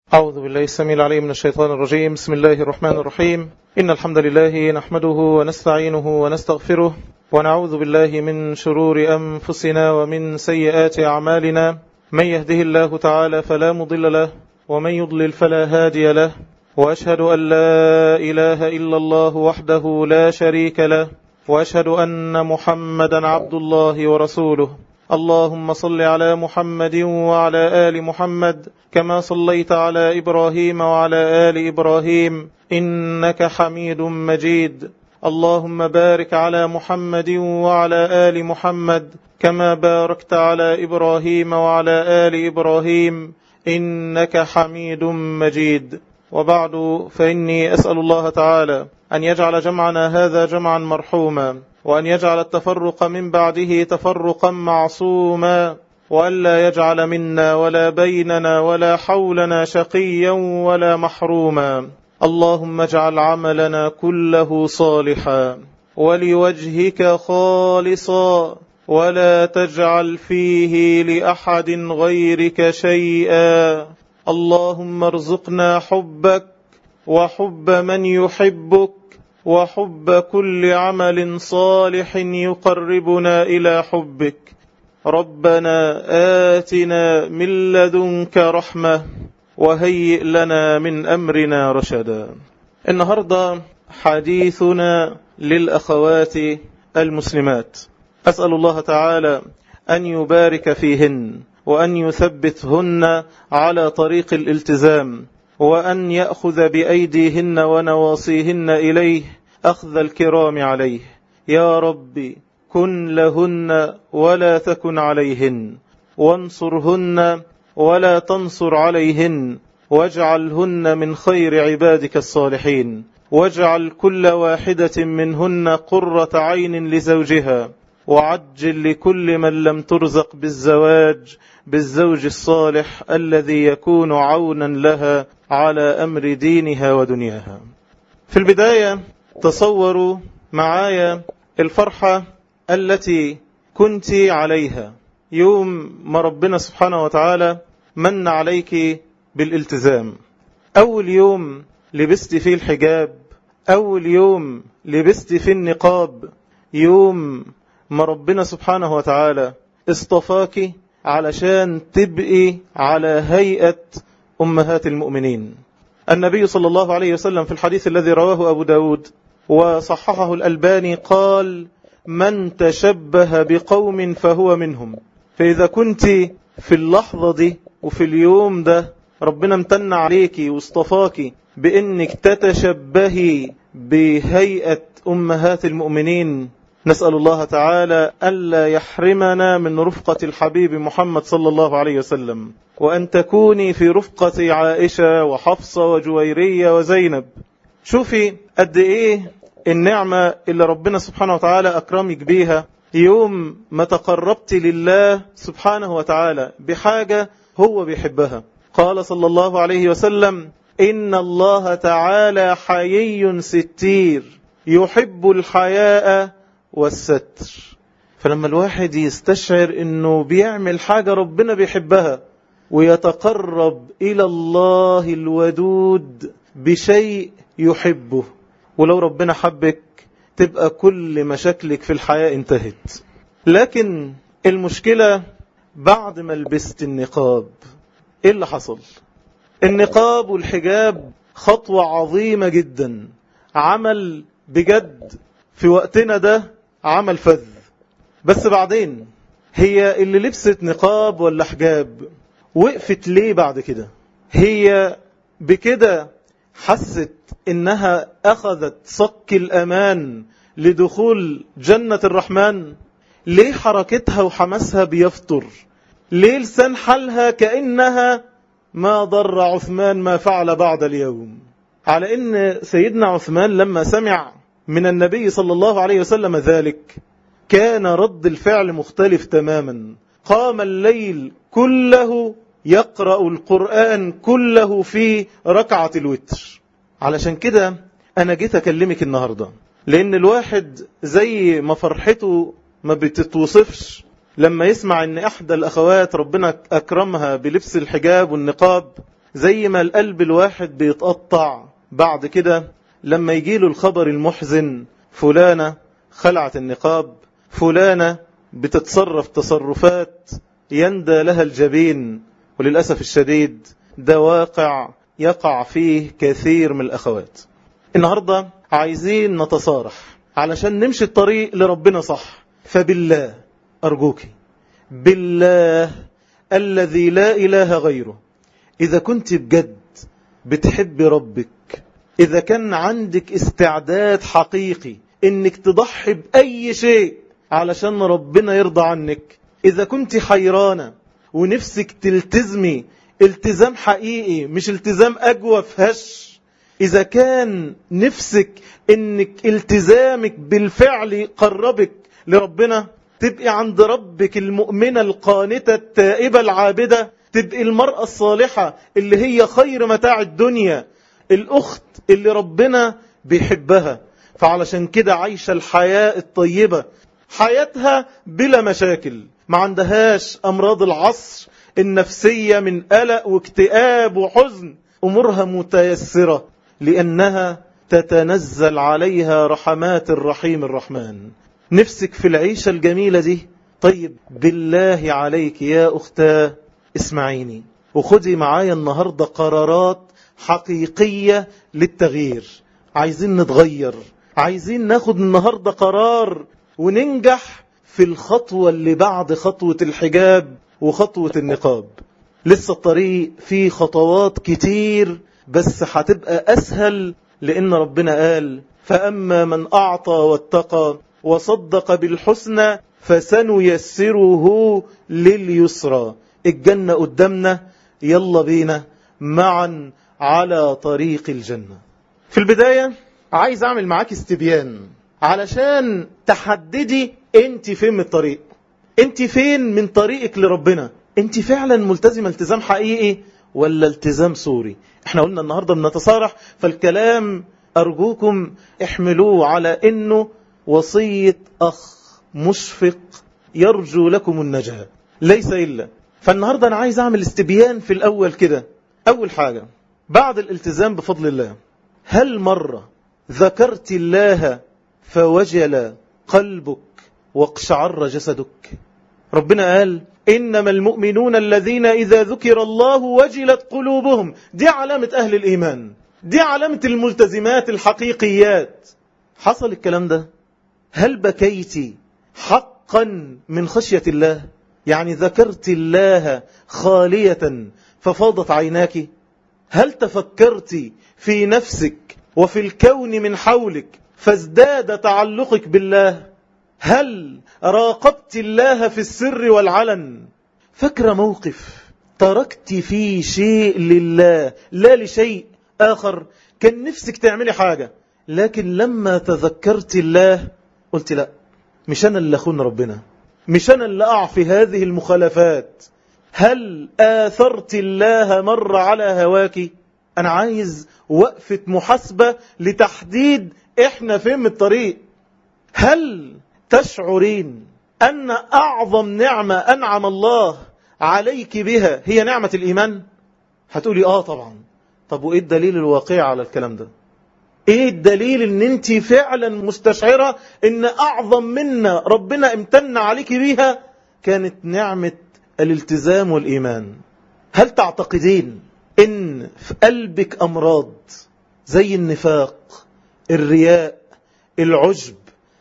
أعوذ بالله السميع العليم من الشيطان الرجيم بسم الله الرحمن الرحيم إن الحمد لله نحمده ونستعينه ونستغفره ونعوذ بالله من شرور أنفسنا ومن سيئات أعمالنا من يهده الله تعالى فلا مضل له ومن يضلل فلا هادي له وأشهد أن لا إله إلا الله وحده لا شريك له وأشهد أن محمدا عبد الله ورسوله اللهم صل على محمد وعلى آل محمد كما صليت على إبراهيم وعلى آل إبراهيم إنك حميد مجيد اللهم بارك على محمد وعلى آل محمد كما باركت على إبراهيم وعلى آل إبراهيم إنك حميد مجيد وبعد فإني أسأل الله تعالى أن يجعل جمعنا هذا جمعا مرحوما وأن يجعل التفرق من بعده تفرقا معصوما وألا يجعل منا ولا بيننا ولا حولنا شقيا ولا محروما اللهم اجعل عملنا كله صالحا ولوجهك خالصا ولا تجعل فيه لأحد غيرك شيئا اللهم ارزقنا حبك وحب من يحبك وحب كل عمل صالح يقربنا إلى حبك ربنا آتنا من لدنك رحمة وهيئ لنا من أمرنا رشدا النهاردة حديثنا للأخوات المسلمات أسأل الله تعالى أن يبارك فيهن وأن يثبتهن على طريق الالتزام وأن يأخذ بأيديهن ونواصيهن إليه أخذ الكرام عليه يا ربي كن لهن ولا تكن عليهن وانصرهن ولا تنصر عليهن واجعلهن من خير عبادك الصالحين واجعل كل واحدة منهن قرة عين لزوجها وعجل لكل من لم ترزق بالزواج بالزوج الصالح الذي يكون عونا لها على أمر دينها ودنياها في البداية تصوروا معايا الفرحة التي كنت عليها يوم ما ربنا سبحانه وتعالى من عليك بالالتزام أول يوم لبست فيه الحجاب أول يوم لبست فيه النقاب يوم ما ربنا سبحانه وتعالى اصطفاك علشان تبقي على هيئة أمهات المؤمنين النبي صلى الله عليه وسلم في الحديث الذي رواه أبو داود وصححه الألباني قال من تشبه بقوم فهو منهم فإذا كنت في اللحظة دي وفي اليوم ده ربنا امتن عليك واصطفاك بأنك تتشبهي بهيئة أمهات المؤمنين نسأل الله تعالى ألا يحرمنا من رفقة الحبيب محمد صلى الله عليه وسلم وأن تكوني في رفقة عائشة وحفصة وجويرية وزينب شوفي قد إيه النعمة اللي ربنا سبحانه وتعالى أكرمك بيها يوم ما تقربت لله سبحانه وتعالى بحاجة هو بيحبها قال صلى الله عليه وسلم إن الله تعالى حيي ستير يحب الحياء والستر فلما الواحد يستشعر انه بيعمل حاجة ربنا بيحبها ويتقرب الى الله الودود بشيء يحبه ولو ربنا حبك تبقى كل مشاكلك في الحياة انتهت لكن المشكلة بعد ما لبست النقاب ايه اللي حصل النقاب والحجاب خطوة عظيمة جدا عمل بجد في وقتنا ده عمل فذ بس بعدين هي اللي لبست نقاب ولا حجاب وقفت ليه بعد كده هي بكده حست انها اخذت صك الامان لدخول جنة الرحمن ليه حركتها وحماسها بيفطر ليه لسان حالها كأنها ما ضر عثمان ما فعل بعد اليوم على ان سيدنا عثمان لما سمع من النبي صلى الله عليه وسلم ذلك كان رد الفعل مختلف تماما قام الليل كله يقرأ القرآن كله في ركعة الوتر علشان كده أنا جيت أكلمك النهاردة لأن الواحد زي ما فرحته ما بتتوصفش لما يسمع ان احدى الاخوات ربنا اكرمها بلبس الحجاب والنقاب زي ما القلب الواحد بيتقطع بعد كده لما يجيله الخبر المحزن فلانة خلعت النقاب فلانة بتتصرف تصرفات يندى لها الجبين وللأسف الشديد ده واقع يقع فيه كثير من الأخوات النهاردة عايزين نتصارح علشان نمشي الطريق لربنا صح فبالله أرجوك بالله الذي لا إله غيره إذا كنت بجد بتحب ربك إذا كان عندك استعداد حقيقي إنك تضحي بأي شيء علشان ربنا يرضى عنك إذا كنت حيرانة ونفسك تلتزمي التزام حقيقي مش التزام أجوف هش إذا كان نفسك إنك التزامك بالفعل قربك لربنا تبقي عند ربك المؤمنة القانتة التائبة العابدة تبقي المرأة الصالحة اللي هي خير متاع الدنيا الأخت اللي ربنا بيحبها فعلشان كده عايشة الحياة الطيبة حياتها بلا مشاكل ما عندهاش أمراض العصر النفسية من قلق واكتئاب وحزن أمورها متيسرة لأنها تتنزل عليها رحمات الرحيم الرحمن نفسك في العيشة الجميلة دي طيب بالله عليك يا أختاه اسمعيني وخذي معايا النهاردة قرارات حقيقية للتغيير عايزين نتغير عايزين ناخد النهاردة قرار وننجح في الخطوة اللي بعد خطوة الحجاب وخطوة النقاب لسه الطريق فيه خطوات كتير بس هتبقى أسهل لأن ربنا قال فأما من أعطى واتقى وصدق بالحسنى فسنيسره لليسرى الجنة قدامنا يلا بينا معا على طريق الجنة في البداية عايز أعمل معاك استبيان علشان تحددي انت فين من الطريق انت فين من طريقك لربنا انت فعلا ملتزمة التزام حقيقي ولا التزام صوري احنا قلنا النهاردة بنتصارح فالكلام أرجوكم احملوه على انه وصية أخ مشفق يرجو لكم النجاة ليس إلا فالنهاردة أنا عايز أعمل استبيان في الأول كده أول حاجة بعد الالتزام بفضل الله هل مرة ذكرت الله فوجل قلبك واقشعر جسدك ربنا قال إنما المؤمنون الذين إذا ذكر الله وجلت قلوبهم دي علامة أهل الإيمان دي علامة الملتزمات الحقيقيات حصل الكلام ده هل بكيت حقا من خشية الله يعني ذكرت الله خالية ففاضت عيناك هل تفكرت في نفسك وفي الكون من حولك فازداد تعلقك بالله هل راقبت الله في السر والعلن فكر موقف تركت فيه شيء لله لا لشيء آخر كان نفسك تعملي حاجة لكن لما تذكرت الله قلت لا مش أنا اللي أخون ربنا مش أنا اللي أقع في هذه المخالفات هل آثرت الله مر على هواك أنا عايز وقفة محاسبة لتحديد إحنا فين من الطريق هل تشعرين أن أعظم نعمة أنعم الله عليك بها هي نعمة الإيمان هتقولي آه طبعا طب وإيه الدليل الواقع على الكلام ده ايه الدليل ان انت فعلا مستشعرة ان اعظم منا ربنا امتن عليك بيها كانت نعمة الالتزام والايمان هل تعتقدين ان في قلبك امراض زي النفاق الرياء العجب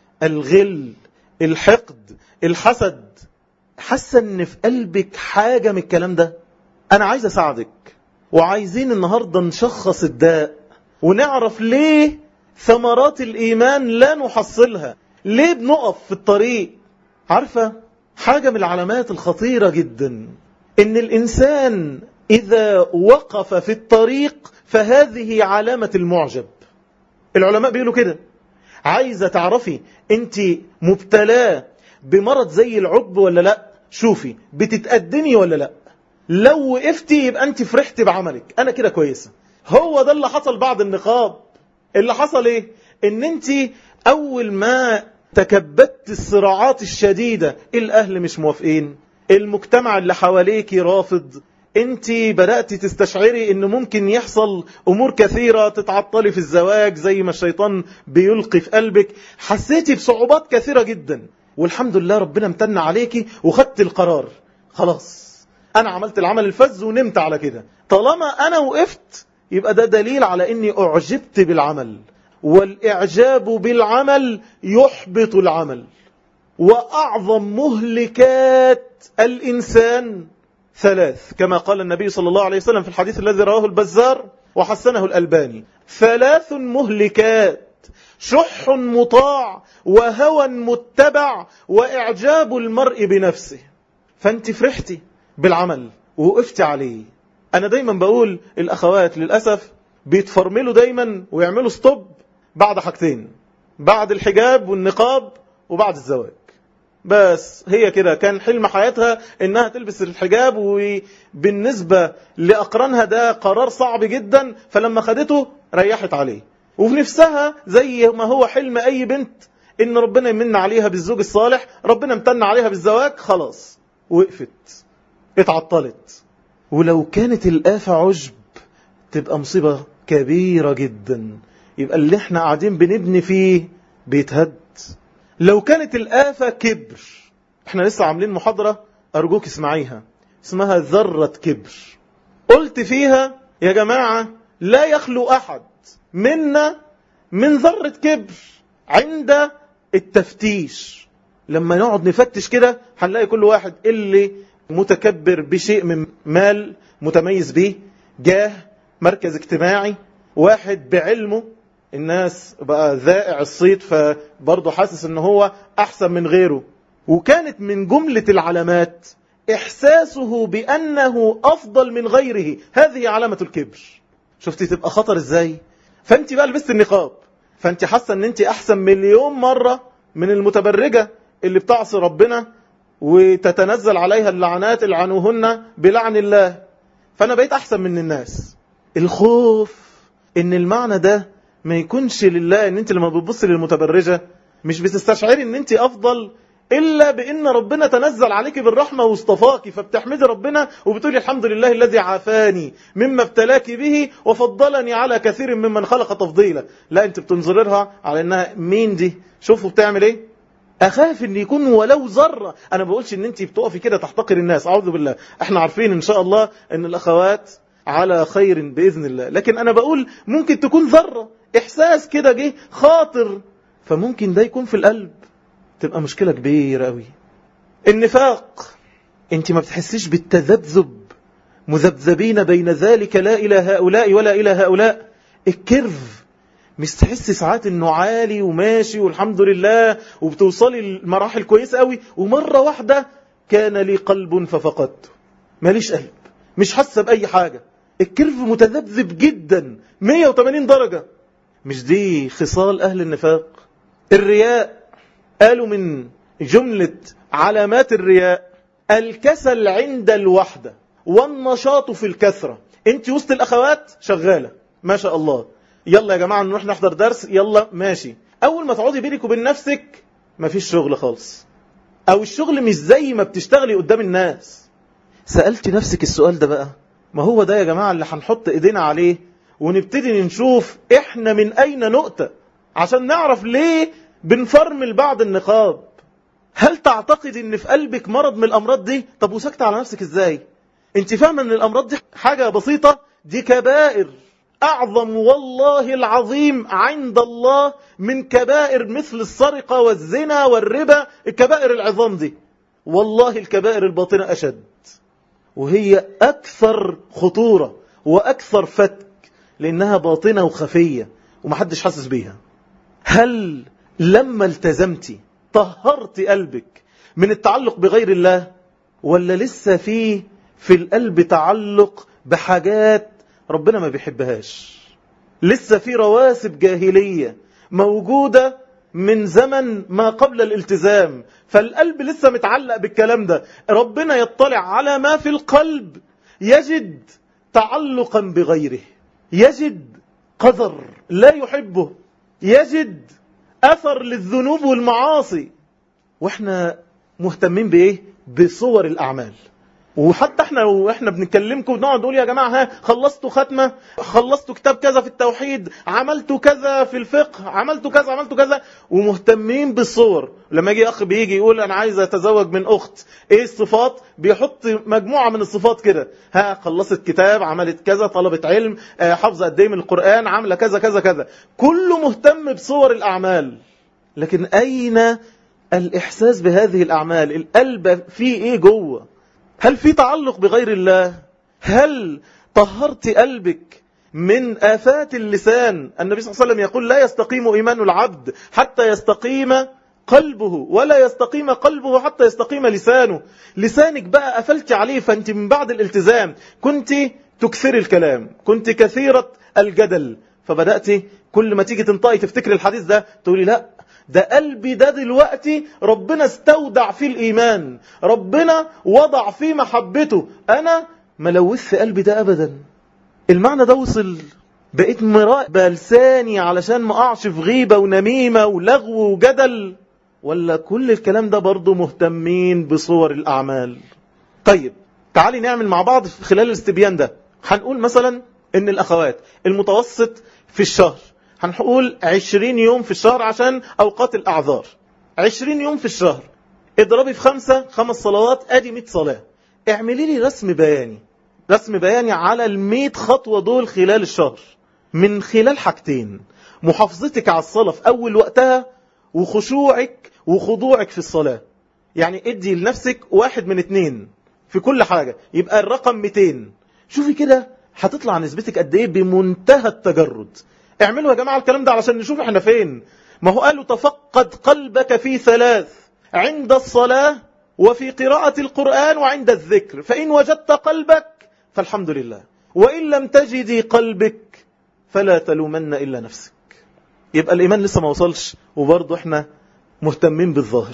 الغل الحقد الحسد حاسه ان في قلبك حاجة من الكلام ده انا عايز اساعدك وعايزين النهاردة نشخص الداء ونعرف ليه ثمرات الإيمان لا نحصلها ليه بنقف في الطريق عارفة حاجة من العلامات الخطيرة جدا إن الإنسان إذا وقف في الطريق فهذه علامة المعجب العلماء بيقولوا كده عايزة تعرفي أنت مبتلاه بمرض زي العجب ولا لا شوفي بتتقدمي ولا لا لو وقفتي يبقى أنت فرحتي بعملك أنا كده كويسة هو ده اللي حصل بعد النقاب اللي حصل ايه ان انت اول ما تكبدت الصراعات الشديدة الاهل مش موافقين المجتمع اللي حواليك رافض انت بدأت تستشعري ان ممكن يحصل امور كثيرة تتعطلي في الزواج زي ما الشيطان بيلقي في قلبك حسيتي بصعوبات كثيرة جدا والحمد لله ربنا امتن عليكي وخدت القرار خلاص انا عملت العمل الفز ونمت على كده طالما انا وقفت يبقى ده دليل على اني اعجبت بالعمل والاعجاب بالعمل يحبط العمل واعظم مهلكات الانسان ثلاث كما قال النبي صلى الله عليه وسلم في الحديث الذي رواه البزار وحسنه الألباني ثلاث مهلكات شح مطاع وهوى متبع وإعجاب المرء بنفسه فأنت فرحتي بالعمل ووقفت عليه أنا دايما بقول الأخوات للأسف بيتفرملوا دايما ويعملوا ستوب بعد حاجتين بعد الحجاب والنقاب وبعد الزواج بس هي كده كان حلم حياتها انها تلبس الحجاب وبالنسبة لأقرانها ده قرار صعب جدا فلما خدته ريحت عليه وفي نفسها زي ما هو حلم اي بنت ان ربنا يمن عليها بالزوج الصالح ربنا امتن عليها بالزواج خلاص وقفت اتعطلت ولو كانت الآفة عجب تبقى مصيبة كبيرة جدا يبقى اللي احنا قاعدين بنبني فيه بيتهد لو كانت الآفة كبر احنا لسه عاملين محاضرة أرجوك اسمعيها اسمها ذرة كبر قلت فيها يا جماعة لا يخلو أحد منا من ذرة كبر عند التفتيش لما نقعد نفتش كده هنلاقي كل واحد اللي متكبر بشيء من مال متميز به جاه مركز اجتماعي واحد بعلمه الناس بقى ذائع الصيت فبرضه حاسس ان هو احسن من غيره وكانت من جملة العلامات احساسه بانه افضل من غيره هذه علامة الكبر شفتي تبقى خطر ازاي فانت بقى لبست النقاب فانت حاسة ان انت احسن مليون مرة من المتبرجة اللي بتعصي ربنا وتتنزل عليها اللعنات العنوهن بلعن الله فانا بقيت احسن من الناس الخوف ان المعنى ده ما يكونش لله ان انت لما بتبص للمتبرجة مش بتستشعري ان انت افضل الا بان ربنا تنزل عليك بالرحمة واصطفاكي فبتحمدي ربنا وبتقولي الحمد لله الذي عافاني مما ابتلاك به وفضلني على كثير ممن خلق تفضيلا لا انت بتنظرها على انها مين دي شوفوا بتعمل ايه اخاف ان يكون ولو ذره انا بقولش ان انت بتقفي كده تحتقر الناس اعوذ بالله احنا عارفين ان شاء الله ان الاخوات على خير باذن الله لكن انا بقول ممكن تكون ذره احساس كده جه خاطر فممكن ده يكون في القلب تبقى مشكله كبيره قوي النفاق انت ما بتحسيش بالتذبذب مذبذبين بين ذلك لا الى هؤلاء ولا الى هؤلاء الكرف مش تحس ساعات انه عالي وماشي والحمد لله وبتوصلي لمراحل كويسه قوي ومره واحده كان لي قلب ففقدته ماليش قلب مش حاسه باي حاجه الكرف متذبذب جدا 180 درجه مش دي خصال اهل النفاق الرياء قالوا من جمله علامات الرياء الكسل عند الوحده والنشاط في الكثره انت وسط الاخوات شغاله ما شاء الله يلا يا جماعة نروح نحضر درس يلا ماشي أول ما تقعدي بينك وبين نفسك مفيش شغل خالص أو الشغل مش زي ما بتشتغلي قدام الناس سألت نفسك السؤال ده بقى ما هو ده يا جماعة اللي هنحط إيدينا عليه ونبتدي نشوف إحنا من أين نؤتى عشان نعرف ليه بنفرمل بعض النقاب هل تعتقد ان في قلبك مرض من الامراض دي طب وسكت على نفسك ازاي انت فاهمه ان الامراض دي حاجه بسيطه دي كبائر أعظم والله العظيم عند الله من كبائر مثل السرقة والزنا والربا الكبائر العظام دي والله الكبائر الباطنة أشد وهي أكثر خطورة وأكثر فتك لأنها باطنة وخفية ومحدش حاسس بيها هل لما التزمتي طهرت قلبك من التعلق بغير الله ولا لسه في في القلب تعلق بحاجات ربنا ما بيحبهاش لسه في رواسب جاهلية موجودة من زمن ما قبل الالتزام فالقلب لسه متعلق بالكلام ده ربنا يطلع على ما في القلب يجد تعلقا بغيره يجد قدر لا يحبه يجد أثر للذنوب والمعاصي واحنا مهتمين بإيه بصور الأعمال وحتى احنا واحنا بنكلمكم بنقعد نقول يا جماعه ها خلصتوا ختمه خلصتوا كتاب كذا في التوحيد عملتوا كذا في الفقه عملتوا كذا عملتوا كذا ومهتمين بالصور لما يجي اخ بيجي يقول انا عايز اتزوج من اخت ايه الصفات بيحط مجموعه من الصفات كده ها خلصت كتاب عملت كذا طلبت علم آه، حافظه قد ايه من القران عامله كذا كذا كذا كله مهتم بصور الاعمال لكن اين الاحساس بهذه الاعمال القلب فيه ايه جوه هل في تعلق بغير الله هل طهرت قلبك من آفات اللسان النبي صلى الله عليه وسلم يقول لا يستقيم إيمان العبد حتى يستقيم قلبه ولا يستقيم قلبه حتى يستقيم لسانه لسانك بقى قفلت عليه فأنت من بعد الالتزام كنت تكثر الكلام كنت كثيرة الجدل فبدأت كل ما تيجي تنطقي تفتكر الحديث ده تقولي لا ده قلبي ده دلوقتي ربنا استودع فيه الإيمان ربنا وضع فيه محبته أنا ملوث قلبي ده أبدا المعنى ده وصل بقيت مراقبة لساني علشان ما أقعش في غيبة ونميمة ولغو وجدل ولا كل الكلام ده برضو مهتمين بصور الأعمال طيب تعالي نعمل مع بعض خلال الاستبيان ده هنقول مثلا ان الأخوات المتوسط في الشهر هنقول عشرين يوم في الشهر عشان أوقات الأعذار عشرين يوم في الشهر اضربي في خمسة خمس صلوات ادي مئة صلاة اعملي لي رسم بياني رسم بياني على المئة خطوة دول خلال الشهر من خلال حاجتين محافظتك على الصلاة في أول وقتها وخشوعك وخضوعك في الصلاة يعني ادي لنفسك واحد من اتنين في كل حاجة يبقى الرقم 200 شوفي كده هتطلع نسبتك قد ايه بمنتهى التجرد اعملوا يا جماعة الكلام ده علشان نشوف احنا فين ما هو قالوا تفقد قلبك في ثلاث عند الصلاة وفي قراءة القرآن وعند الذكر فإن وجدت قلبك فالحمد لله وإن لم تجدي قلبك فلا تلومن إلا نفسك يبقى الإيمان لسه ما وصلش وبرضه احنا مهتمين بالظاهر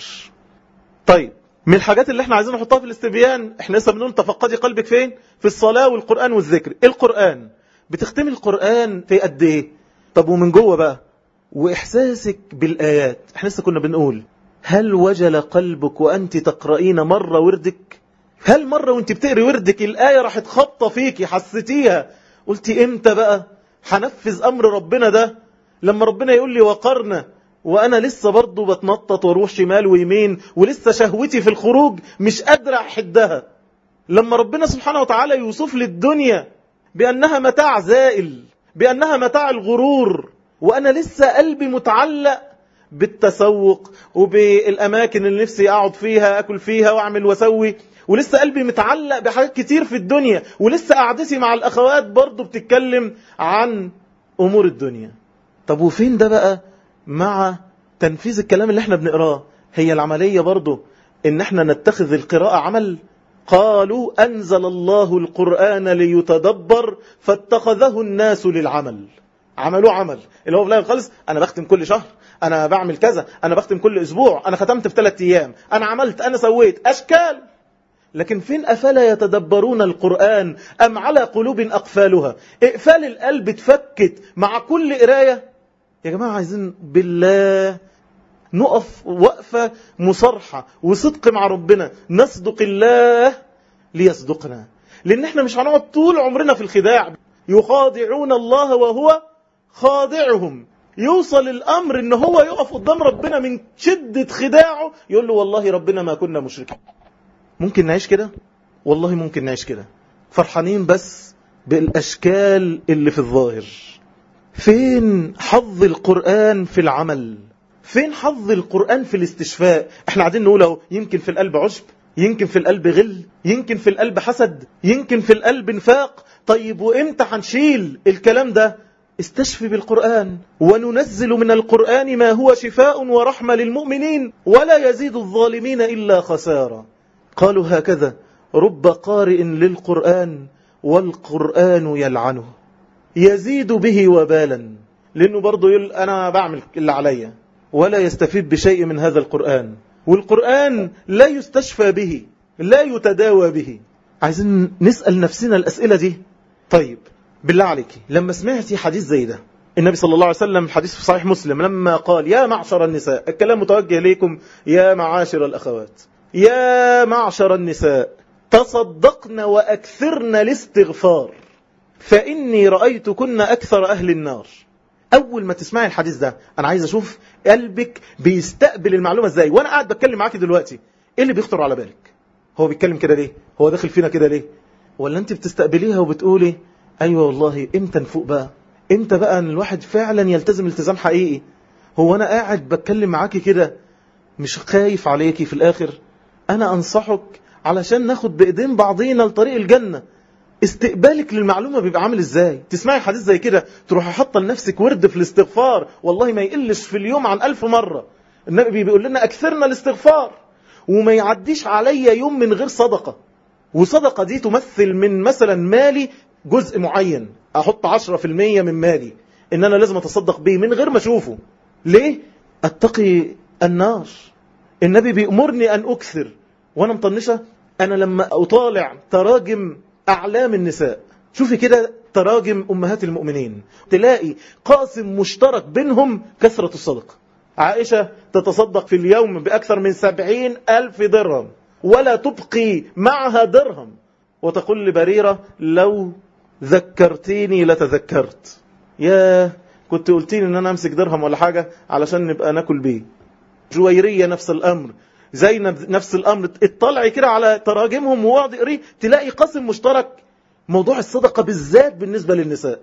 طيب من الحاجات اللي احنا عايزين نحطها في الاستبيان احنا لسه بنقول تفقدي قلبك فين في الصلاة والقرآن والذكر القرآن بتختمي القرآن في قد ايه طب ومن جوه بقى وإحساسك بالآيات احنا لسه كنا بنقول هل وجل قلبك وأنت تقرأين مرة وردك هل مرة وانت بتقري وردك الآية راحت خبطة فيكي حسيتيها قلتي امتى بقى هنفذ أمر ربنا ده لما ربنا يقول لي وقرنا وأنا لسه برضه بتنطط واروح شمال ويمين ولسه شهوتي في الخروج مش قادرة أحدها لما ربنا سبحانه وتعالى يوصف لي الدنيا بأنها متاع زائل بأنها متاع الغرور وأنا لسه قلبي متعلق بالتسوق وبالأماكن اللي نفسي أقعد فيها أكل فيها وأعمل وأسوي ولسه قلبي متعلق بحاجات كتير في الدنيا ولسه قعدتي مع الأخوات برضو بتتكلم عن أمور الدنيا طب وفين ده بقى مع تنفيذ الكلام اللي احنا بنقراه هي العملية برضو ان احنا نتخذ القراءة عمل قالوا أنزل الله القرآن ليتدبر فاتخذه الناس للعمل عملوا عمل اللي هو في الاخر خالص انا بختم كل شهر انا بعمل كذا انا بختم كل اسبوع انا ختمت في ثلاث ايام انا عملت انا سويت اشكال لكن فين افلا يتدبرون القران ام على قلوب اقفالها اقفال القلب اتفكت مع كل قرايه يا جماعه عايزين بالله نقف وقفه مصارحه وصدق مع ربنا نصدق الله ليصدقنا لان احنا مش هنقعد طول عمرنا في الخداع يخادعون الله وهو خاضعهم يوصل الأمر ان هو يقف قدام ربنا من شدة خداعه يقول له والله ربنا ما كنا مشركين ممكن نعيش كده والله ممكن نعيش كده فرحانين بس بالأشكال اللي في الظاهر فين حظ القرآن في العمل فين حظ القرآن في الاستشفاء احنا قاعدين نقول اهو يمكن في القلب عشب يمكن في القلب غل يمكن في القلب حسد يمكن في القلب نفاق طيب وامتى هنشيل الكلام ده استشفي بالقرآن وننزل من القرآن ما هو شفاء ورحمة للمؤمنين ولا يزيد الظالمين إلا خسارة قالوا هكذا رب قارئ للقرآن والقرآن يلعنه يزيد به وبالا لأنه برضه يقول أنا بعمل اللي عليا ولا يستفيد بشيء من هذا القرآن والقرآن لا يستشفى به لا يتداوى به عايزين نسأل نفسنا الأسئلة دي طيب بالله عليك لما سمعتي حديث زي ده النبي صلى الله عليه وسلم حديث في صحيح مسلم لما قال يا معشر النساء الكلام متوجه ليكم يا معاشر الأخوات يا معشر النساء تصدقن وأكثرن الاستغفار فإني رأيتكن أكثر أهل النار أول ما تسمعي الحديث ده أنا عايز أشوف قلبك بيستقبل المعلومة إزاي وأنا قاعد بتكلم معاكي دلوقتي إيه اللي بيخطر على بالك هو بيتكلم كده ليه هو داخل فينا كده ليه ولا أنت بتستقبليها وبتقولي أيوة والله إمتى نفوق بقى إمتى بقى أن الواحد فعلا يلتزم التزام حقيقي هو أنا قاعد بتكلم معاكي كده مش خايف عليكي في الآخر أنا أنصحك علشان ناخد بإيدين بعضينا لطريق الجنة استقبالك للمعلومة بيبقى عامل ازاي تسمعي حديث زي كده تروحي حاطه لنفسك ورد في الاستغفار والله ما يقلش في اليوم عن ألف مرة النبي بيقول لنا أكثرنا الاستغفار وما يعديش عليا يوم من غير صدقة وصدقة دي تمثل من مثلا مالي جزء معين أحط عشرة في المية من مالي إن أنا لازم أتصدق بيه من غير ما أشوفه ليه؟ أتقي النار النبي بيأمرني أن أكثر وأنا مطنشة أنا لما أطالع تراجم أعلام النساء شوفي كده تراجم أمهات المؤمنين تلاقي قاسم مشترك بينهم كثرة الصدقة عائشة تتصدق في اليوم بأكثر من سبعين ألف درهم ولا تبقي معها درهم وتقول لبريرة لو ذكرتيني لتذكرت يا كنت قلتيني ان انا امسك درهم ولا حاجة علشان نبقى ناكل بيه جويرية نفس الامر زينب نفس الامر اطلعي كده على تراجمهم وواقعد اقريه تلاقي قاسم مشترك موضوع الصدقة بالذات بالنسبة للنساء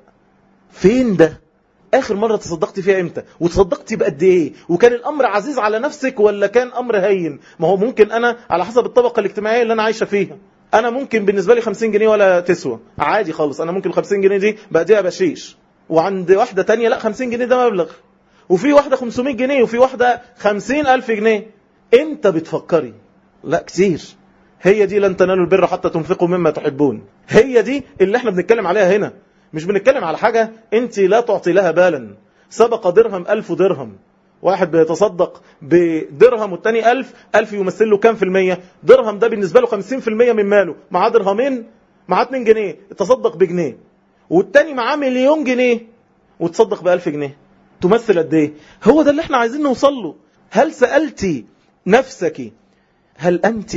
فين ده اخر مرة تصدقتي فيها امتى وتصدقتي بقد ايه وكان الامر عزيز على نفسك ولا كان امر هين ما هو ممكن انا على حسب الطبقة الاجتماعية اللي انا عايشة فيها انا ممكن بالنسبة لي 50 جنيه ولا تسوى عادي خالص انا ممكن 50 جنيه دي بقديها بشيش وعند واحدة تانية لا 50 جنيه ده مبلغ وفي واحدة 500 جنيه وفي واحدة 50 ألف جنيه امتى بتفكري لا كتير هي دي لن تنالوا البر حتى تنفقوا مما تحبون هي دي اللي احنا بنتكلم عليها هنا مش بنتكلم على حاجة انت لا تعطي لها بالا سبق درهم ألف درهم واحد بيتصدق بدرهم والتاني ألف ألف يمثل له كام في المية درهم ده بالنسبة له خمسين في المية من ماله معاه درهمين معاه اتنين جنيه تصدق بجنيه والتاني معاه مليون جنيه وتصدق بألف جنيه تمثل قد ايه هو ده اللي احنا عايزين نوصل له هل سألتي نفسك هل أنت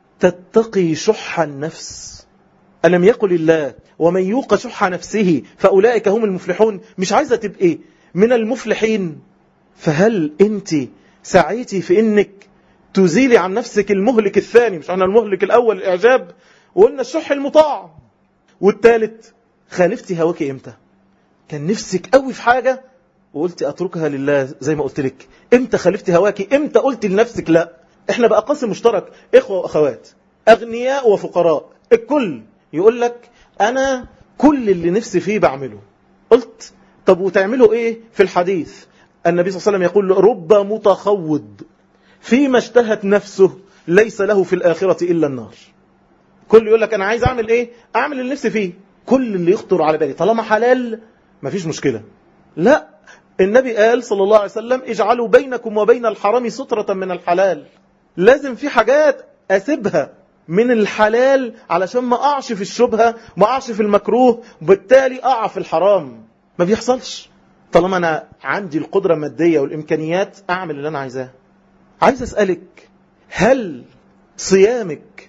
تتقي شح النفس ألم يقل الله ومن يوق شح نفسه فأولئك هم المفلحون مش عايزة تبقي من المفلحين فهل أنت سعيتي في أنك تزيلي عن نفسك المهلك الثاني مش عن المهلك الأول الإعجاب وقلنا الشح المطاع والثالث خالفتي هواك إمتى كان نفسك قوي في حاجة وقلت أتركها لله زي ما قلت لك إمتى خالفتي هواك إمتى قلت لنفسك لا إحنا بقى قاسم مشترك إخوة وأخوات أغنياء وفقراء الكل يقول لك أنا كل اللي نفسي فيه بعمله قلت طب وتعملوا إيه في الحديث النبي صلى الله عليه وسلم يقول رب متخوض فيما اشتهت نفسه ليس له في الآخرة إلا النار كل يقول لك أنا عايز أعمل إيه أعمل اللي نفسي فيه كل اللي يخطر على بالي طالما حلال مفيش مشكلة لا النبي قال صلى الله عليه وسلم اجعلوا بينكم وبين الحرام سترة من الحلال لازم في حاجات أسيبها من الحلال علشان ما أقعش في الشبهة ما أقعش في المكروه وبالتالي أقع في الحرام ما بيحصلش طالما أنا عندي القدرة المادية والإمكانيات أعمل اللي أنا عايزاه عايز أسألك هل صيامك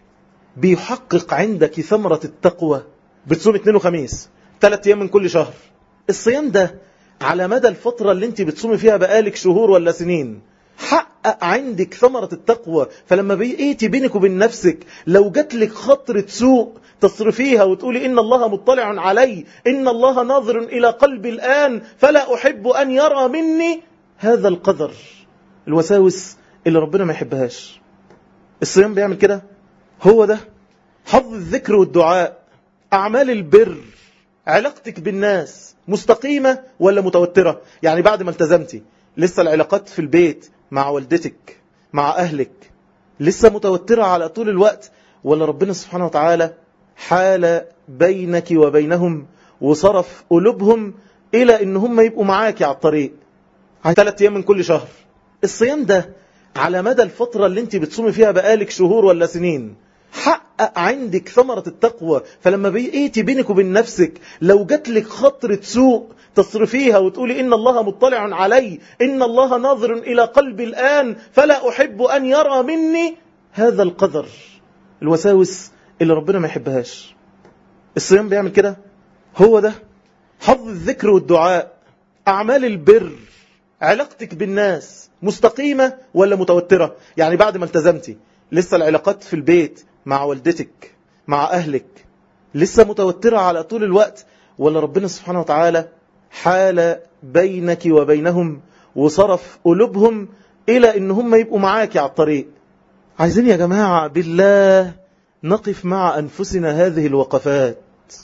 بيحقق عندك ثمرة التقوى بتصوم اثنين وخميس ثلاث أيام من كل شهر الصيام ده على مدى الفترة اللي انت بتصومي فيها بقالك شهور ولا سنين حقق عندك ثمرة التقوى فلما بقيتي بينك وبين نفسك لو جات لك خطرة سوء تصرفيها وتقولي إن الله مطلع علي إن الله ناظر إلى قلبي الآن فلا أحب أن يرى مني هذا القدر الوساوس اللي ربنا ما يحبهاش الصيام بيعمل كده هو ده حظ الذكر والدعاء أعمال البر علاقتك بالناس مستقيمة ولا متوترة يعني بعد ما التزمتي لسه العلاقات في البيت مع والدتك مع أهلك لسه متوترة على طول الوقت ولا ربنا سبحانه وتعالى حال بينك وبينهم وصرف قلوبهم إلى إن هم يبقوا معاك على الطريق ثلاث أيام من كل شهر الصيام ده على مدى الفترة اللي انت بتصومي فيها بقالك شهور ولا سنين حقق عندك ثمرة التقوى فلما بقيتي بينك وبين نفسك لو جات لك خطرة سوء تصرفيها وتقولي إن الله مطلع علي إن الله ناظر إلى قلبي الآن فلا أحب أن يرى مني هذا القدر الوساوس اللي ربنا ما يحبهاش الصيام بيعمل كده هو ده حظ الذكر والدعاء أعمال البر علاقتك بالناس مستقيمة ولا متوترة يعني بعد ما التزمتي لسه العلاقات في البيت مع والدتك مع أهلك لسه متوترة على طول الوقت ولا ربنا سبحانه وتعالى حال بينك وبينهم وصرف قلوبهم إلى إن هم يبقوا معاك على الطريق عايزين يا جماعة بالله نقف مع أنفسنا هذه الوقفات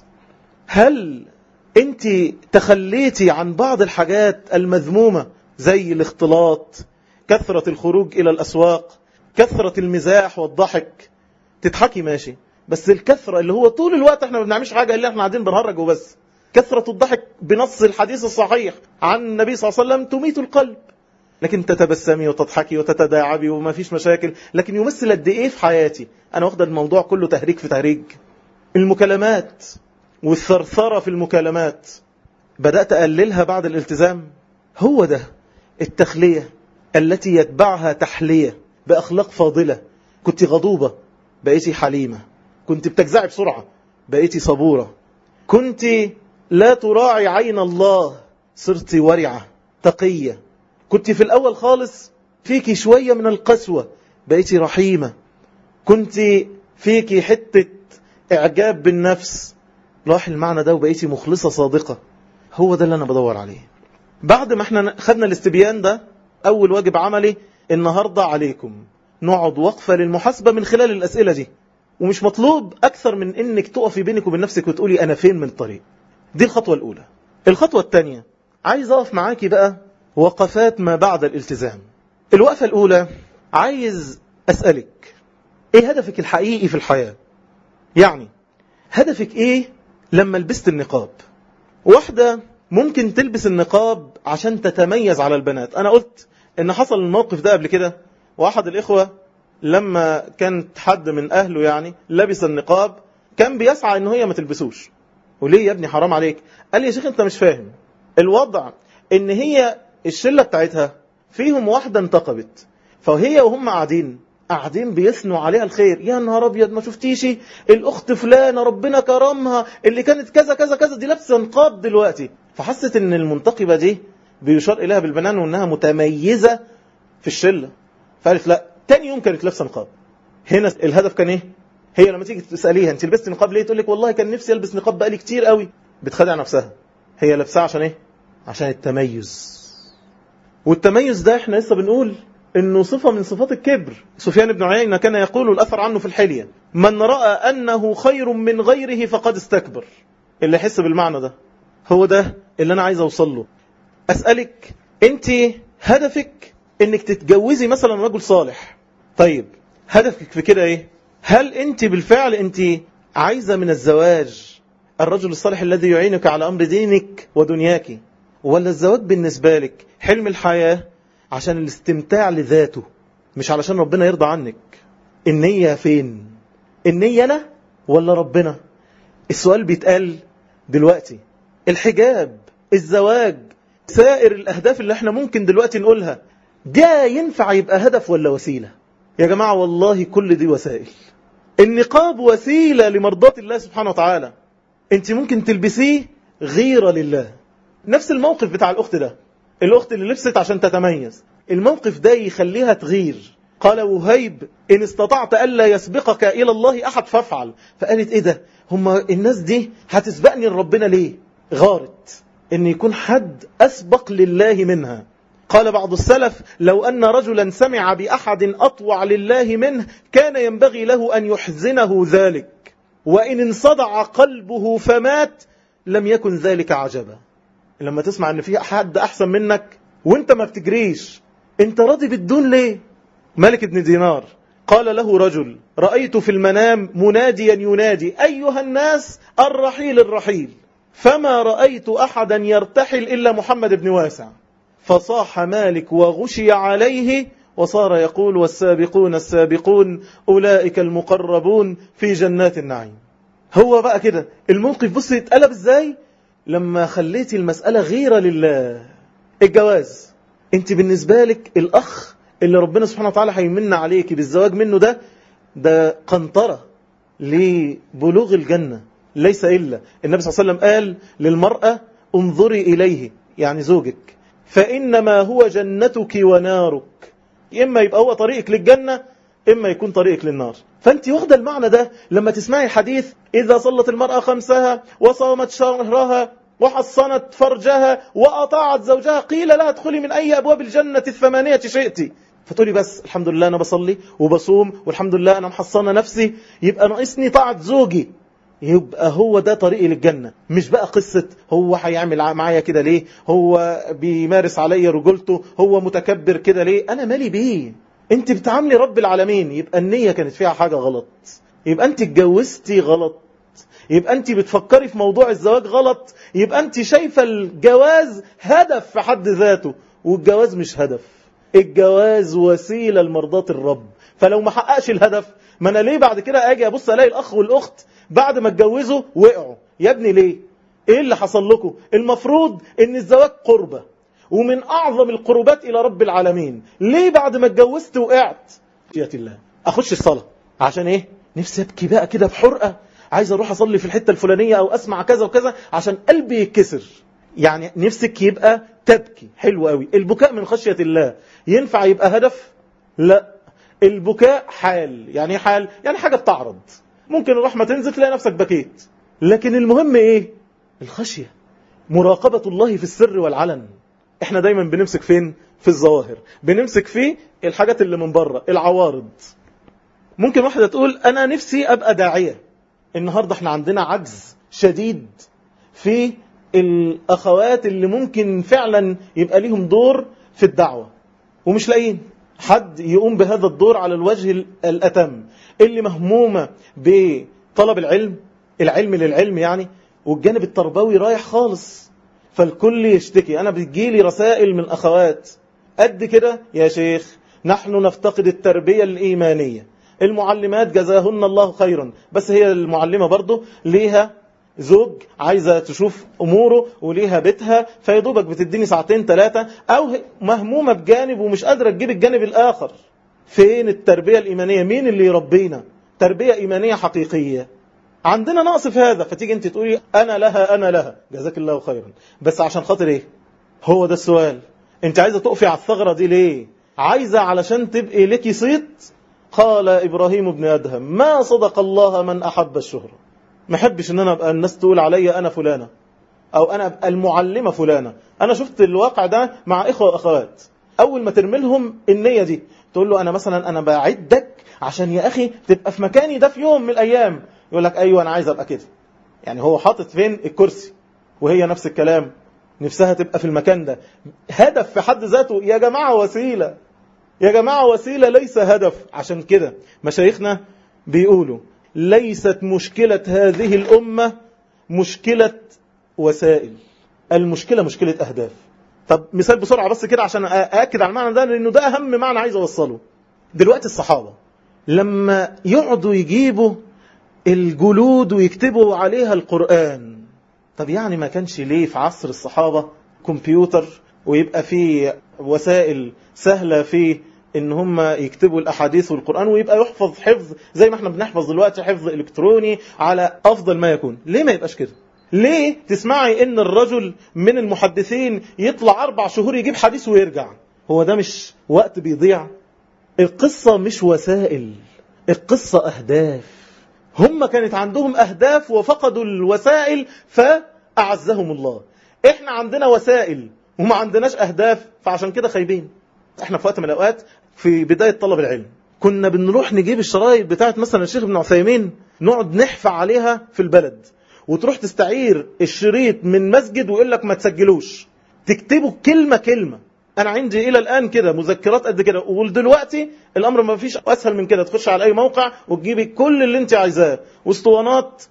هل أنت تخليتي عن بعض الحاجات المذمومة زي الاختلاط كثرة الخروج إلى الأسواق كثرة المزاح والضحك تضحكي ماشي بس الكثرة اللي هو طول الوقت احنا ما بنعملش حاجة إلا احنا قاعدين بنهرج وبس كثرة الضحك بنص الحديث الصحيح عن النبي صلى الله عليه وسلم تميت القلب لكن تتبسمي وتضحكي وتتداعبي وما فيش مشاكل لكن يمثل قد ايه في حياتي انا واخده الموضوع كله تهريج في تهريج المكالمات والثرثرة في المكالمات بدأت أقللها بعد الالتزام هو ده التخلية التي يتبعها تحلية بأخلاق فاضلة كنت غضوبة بقيتي حليمة كنت بتجزعي بسرعة بقيتي صبورة كنت لا تراعي عين الله صرت ورعة تقية كنت في الأول خالص فيك شوية من القسوة بقيتي رحيمة كنت فيك حتة إعجاب بالنفس راح المعنى ده وبقيتي مخلصة صادقة هو ده اللي أنا بدور عليه بعد ما احنا خدنا الاستبيان ده أول واجب عملي النهاردة عليكم نقعد وقفة للمحاسبة من خلال الأسئلة دي ومش مطلوب أكثر من إنك تقفي بينك وبين نفسك وتقولي أنا فين من الطريق دي الخطوة الأولى الخطوة الثانية عايز أقف معاكي بقى وقفات ما بعد الالتزام الوقفة الأولى عايز أسألك إيه هدفك الحقيقي في الحياة يعني هدفك إيه لما لبست النقاب واحدة ممكن تلبس النقاب عشان تتميز على البنات أنا قلت إن حصل الموقف ده قبل كده واحد الإخوة لما كانت حد من أهله يعني لبس النقاب كان بيسعى إن هي ما تلبسوش وليه يا ابني حرام عليك قال لي يا شيخ أنت مش فاهم الوضع إن هي الشلة بتاعتها فيهم واحدة انتقبت فهي وهم قاعدين قاعدين بيثنوا عليها الخير يا نهار ابيض ما شفتيش الاخت فلانه ربنا كرمها اللي كانت كذا كذا كذا دي لابسه نقاب دلوقتي فحست ان المنتقبه دي بيشار اليها بالبنان وانها متميزه في الشله فقالت لا تاني يوم كانت لابسه نقاب هنا الهدف كان ايه هي لما تيجي تساليها انت لبست نقاب ليه تقول لك والله كان نفسي البس نقاب بقالي كتير قوي بتخدع نفسها هي لابساه عشان ايه عشان التميز والتميز ده احنا لسه بنقول انه صفة من صفات الكبر سفيان بن عيينة كان يقول الأثر عنه في الحلية من رأى أنه خير من غيره فقد استكبر اللي يحس بالمعنى ده هو ده اللي أنا عايز أوصل له أسألك أنت هدفك أنك تتجوزي مثلا رجل صالح طيب هدفك في كده إيه هل أنت بالفعل أنت عايزة من الزواج الرجل الصالح الذي يعينك على أمر دينك ودنياك ولا الزواج بالنسبة لك حلم الحياة عشان الاستمتاع لذاته مش علشان ربنا يرضى عنك النية فين النية أنا ولا ربنا السؤال بيتقال دلوقتي الحجاب الزواج سائر الأهداف اللي احنا ممكن دلوقتي نقولها ده ينفع يبقى هدف ولا وسيلة يا جماعة والله كل دي وسائل النقاب وسيلة لمرضاة الله سبحانه وتعالى انت ممكن تلبسيه غيرة لله نفس الموقف بتاع الأخت ده الأخت اللي لبست عشان تتميز الموقف ده يخليها تغير قال وهيب إن استطعت ألا يسبقك إلى الله أحد فافعل فقالت إيه ده هم الناس دي هتسبقني لربنا ليه غارت إن يكون حد أسبق لله منها قال بعض السلف لو أن رجلا سمع بأحد أطوع لله منه كان ينبغي له أن يحزنه ذلك وإن انصدع قلبه فمات لم يكن ذلك عجبا لما تسمع ان في حد احسن منك وانت ما بتجريش انت راضي بالدون ليه ملك ابن دينار قال له رجل رأيت في المنام مناديا ينادي أيها الناس الرحيل الرحيل فما رأيت أحدا يرتحل إلا محمد بن واسع فصاح مالك وغشي عليه وصار يقول والسابقون السابقون أولئك المقربون في جنات النعيم هو بقى كده الموقف بص يتقلب ازاي لما خليتي المسألة غيرة لله الجواز انت بالنسبة لك الأخ اللي ربنا سبحانه وتعالى هيمن عليك بالزواج منه ده ده قنطرة لبلوغ الجنة ليس إلا النبي صلى الله عليه وسلم قال للمرأة انظري إليه يعني زوجك فإنما هو جنتك ونارك إما يبقى هو طريقك للجنة إما يكون طريقك للنار فأنت واخدة المعنى ده لما تسمعي الحديث إذا صلت المرأة خمسها وصامت شهرها وحصنت فرجها وأطاعت زوجها قيل لها ادخلي من أي أبواب الجنة الثمانية شئتي فتقولي بس الحمد لله أنا بصلي وبصوم والحمد لله أنا محصنة نفسي يبقى ناقصني طاعة زوجي يبقى هو ده طريقي للجنة مش بقى قصة هو هيعمل معايا كده ليه هو بيمارس عليا رجولته هو متكبر كده ليه أنا مالي بيه انت بتعاملي رب العالمين يبقى النية كانت فيها حاجة غلط يبقى انت اتجوزتي غلط يبقى انت بتفكري في موضوع الزواج غلط يبقى انت شايفة الجواز هدف في حد ذاته والجواز مش هدف الجواز وسيلة لمرضاة الرب فلو ما حققش الهدف ما انا ليه بعد كده اجي ابص الاقي الاخ والاخت بعد ما اتجوزوا وقعوا يا ابني ليه ايه اللي حصل لكم المفروض ان الزواج قربة ومن اعظم القربات الى رب العالمين ليه بعد ما اتجوزت وقعت يا الله اخش الصلاة عشان ايه نفسي ابكي بقى كده بحرقة عايز اروح اصلي في الحتة الفلانية او اسمع كذا وكذا عشان قلبي يتكسر يعني نفسك يبقى تبكي حلو قوي البكاء من خشية الله ينفع يبقى هدف لا البكاء حال يعني حال يعني حاجة بتعرض ممكن الرحمة تنزل تلاقي نفسك بكيت لكن المهم ايه الخشية مراقبة الله في السر والعلن احنا دايما بنمسك فين في الظواهر بنمسك في الحاجات اللي من بره العوارض ممكن واحدة تقول انا نفسي ابقى داعية النهاردة احنا عندنا عجز شديد في الاخوات اللي ممكن فعلا يبقى ليهم دور في الدعوة ومش لاقيين حد يقوم بهذا الدور على الوجه الأتم اللي مهمومة بطلب العلم العلم للعلم يعني والجانب التربوي رايح خالص فالكل يشتكي أنا بتجيلي رسائل من أخوات قد كده يا شيخ نحن نفتقد التربية الإيمانية المعلمات جزاهن الله خيرا بس هي المعلمة برضه ليها زوج عايزة تشوف أموره وليها بيتها فيدوبك بتديني ساعتين ثلاثة أو مهمومة بجانب ومش قادرة تجيب الجانب الآخر فين التربية الإيمانية مين اللي يربينا تربية إيمانية حقيقية عندنا نقص في هذا فتيجي انت تقولي أنا لها أنا لها جزاك الله خيرا بس عشان خاطر إيه هو ده السؤال انت عايزة تقفي على الثغرة دي ليه عايزة علشان تبقي لك صيت قال إبراهيم بن أدهم ما صدق الله من أحب الشهرة ما احبش ان انا ابقى الناس تقول عليا انا فلانة او انا ابقى المعلمة فلانة انا شفت الواقع ده مع اخوة واخوات اول ما ترمي لهم النية دي تقول له انا مثلا انا بعدك عشان يا اخي تبقى في مكاني ده في يوم من الايام يقول لك ايوه انا عايز ابقى كده يعني هو حاطط فين الكرسي وهي نفس الكلام نفسها تبقى في المكان ده هدف في حد ذاته يا جماعة وسيلة يا جماعة وسيلة ليس هدف عشان كده مشايخنا بيقولوا ليست مشكلة هذه الأمة مشكلة وسائل المشكلة مشكلة أهداف طب مثال بسرعة بس كده عشان أأكد على المعنى ده لأنه ده أهم معنى عايز أوصله دلوقتي الصحابة لما يقعدوا يجيبوا الجلود ويكتبوا عليها القرآن طب يعني ما كانش ليه في عصر الصحابة كمبيوتر ويبقى فيه وسائل سهلة في ان هم يكتبوا الاحاديث والقرآن ويبقى يحفظ حفظ زي ما احنا بنحفظ دلوقتي حفظ الكتروني على افضل ما يكون ليه ما يبقاش كده ليه تسمعي ان الرجل من المحدثين يطلع اربع شهور يجيب حديث ويرجع هو ده مش وقت بيضيع القصة مش وسائل القصة اهداف هم كانت عندهم اهداف وفقدوا الوسائل فاعزهم الله احنا عندنا وسائل وما عندناش اهداف فعشان كده خايبين احنا في وقت من الاوقات في بداية طلب العلم كنا بنروح نجيب الشرايط بتاعت مثلا الشيخ ابن عثيمين نقعد نحفع عليها في البلد وتروح تستعير الشريط من مسجد ويقول لك ما تسجلوش تكتبه كلمة كلمة انا عندي الى الان كده مذكرات قد كده ودلوقتي الامر ما فيش اسهل من كده تخش على اي موقع وتجيبي كل اللي انت عايزاه واسطوانات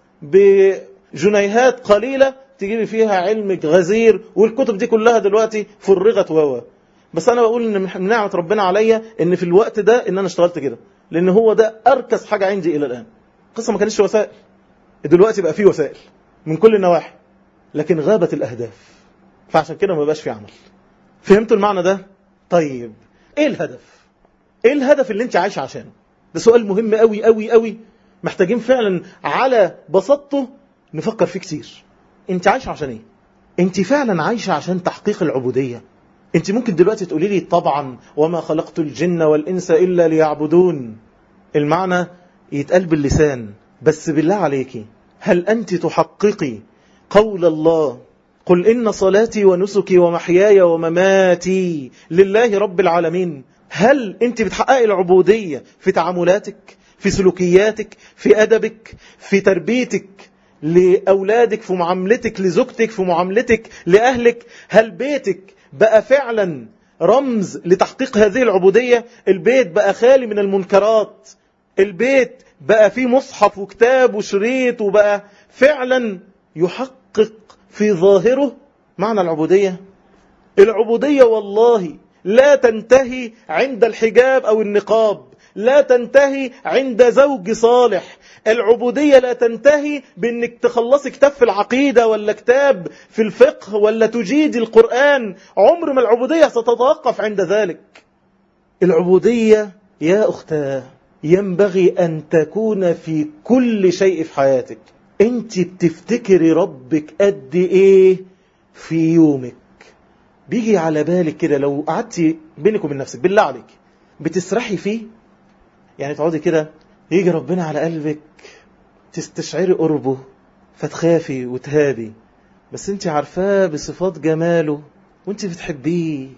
بجنيهات قليلة تجيبي فيها علمك غزير والكتب دي كلها دلوقتي فرغت ووا بس انا بقول ان من نعمه ربنا عليا ان في الوقت ده ان انا اشتغلت كده لان هو ده اركز حاجه عندي الى الان القصه ما كانتش وسائل دلوقتي بقى في وسائل من كل النواحي لكن غابت الاهداف فعشان كده ما بقاش في عمل فهمتوا المعنى ده طيب ايه الهدف ايه الهدف اللي انت عايش عشانه ده سؤال مهم قوي قوي قوي محتاجين فعلا على بساطته نفكر فيه كتير انت عايشة عشان ايه انت فعلا عايشة عشان تحقيق العبودية انت ممكن دلوقتي تقولي لي طبعا وما خلقت الجن والإنس إلا ليعبدون المعنى يتقال باللسان بس بالله عليكي هل أنت تحققي قول الله قل إن صلاتي ونسكي ومحياي ومماتي لله رب العالمين هل أنت بتحققي العبودية في تعاملاتك في سلوكياتك في أدبك في تربيتك لأولادك في معاملتك لزوجتك في معاملتك لأهلك هل بيتك بقى فعلا رمز لتحقيق هذه العبودية البيت بقى خالي من المنكرات البيت بقى فيه مصحف وكتاب وشريط وبقى فعلا يحقق في ظاهره معنى العبودية العبودية والله لا تنتهي عند الحجاب أو النقاب لا تنتهي عند زوج صالح العبودية لا تنتهي بأنك تخلصي كتاب في العقيدة ولا كتاب في الفقه ولا تجيد القرآن عمر ما العبودية ستتوقف عند ذلك العبودية يا أختاه ينبغي أن تكون في كل شيء في حياتك انت بتفتكري ربك قد ايه في يومك بيجي على بالك كده لو قعدتي بينك وبين نفسك بالله عليك بتسرحي فيه يعني تقعدي كده يجي ربنا على قلبك تستشعري قربه فتخافي وتهابي بس انت عارفاه بصفات جماله وانت بتحبيه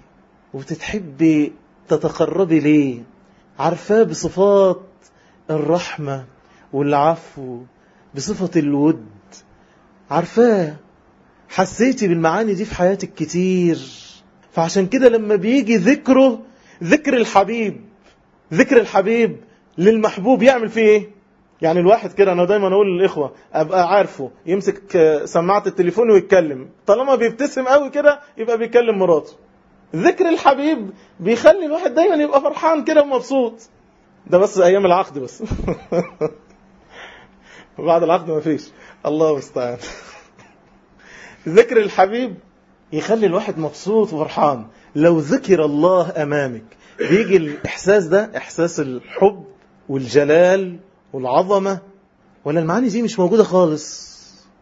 وبتتحبي تتقربي ليه عارفاه بصفات الرحمة والعفو بصفة الود عارفاه حسيتي بالمعاني دي في حياتك كتير فعشان كده لما بيجي ذكره ذكر الحبيب ذكر الحبيب للمحبوب يعمل فيه ايه يعني الواحد كده انا دايما اقول للاخوه ابقى عارفه يمسك سماعه التليفون ويتكلم طالما بيبتسم قوي كده يبقى بيكلم مراته ذكر الحبيب بيخلي الواحد دايما يبقى فرحان كده ومبسوط ده بس ايام العقد بس بعد العقد ما فيش الله المستعان ذكر الحبيب يخلي الواحد مبسوط وفرحان لو ذكر الله امامك بيجي الاحساس ده احساس الحب والجلال والعظمه ولا المعاني دي مش موجوده خالص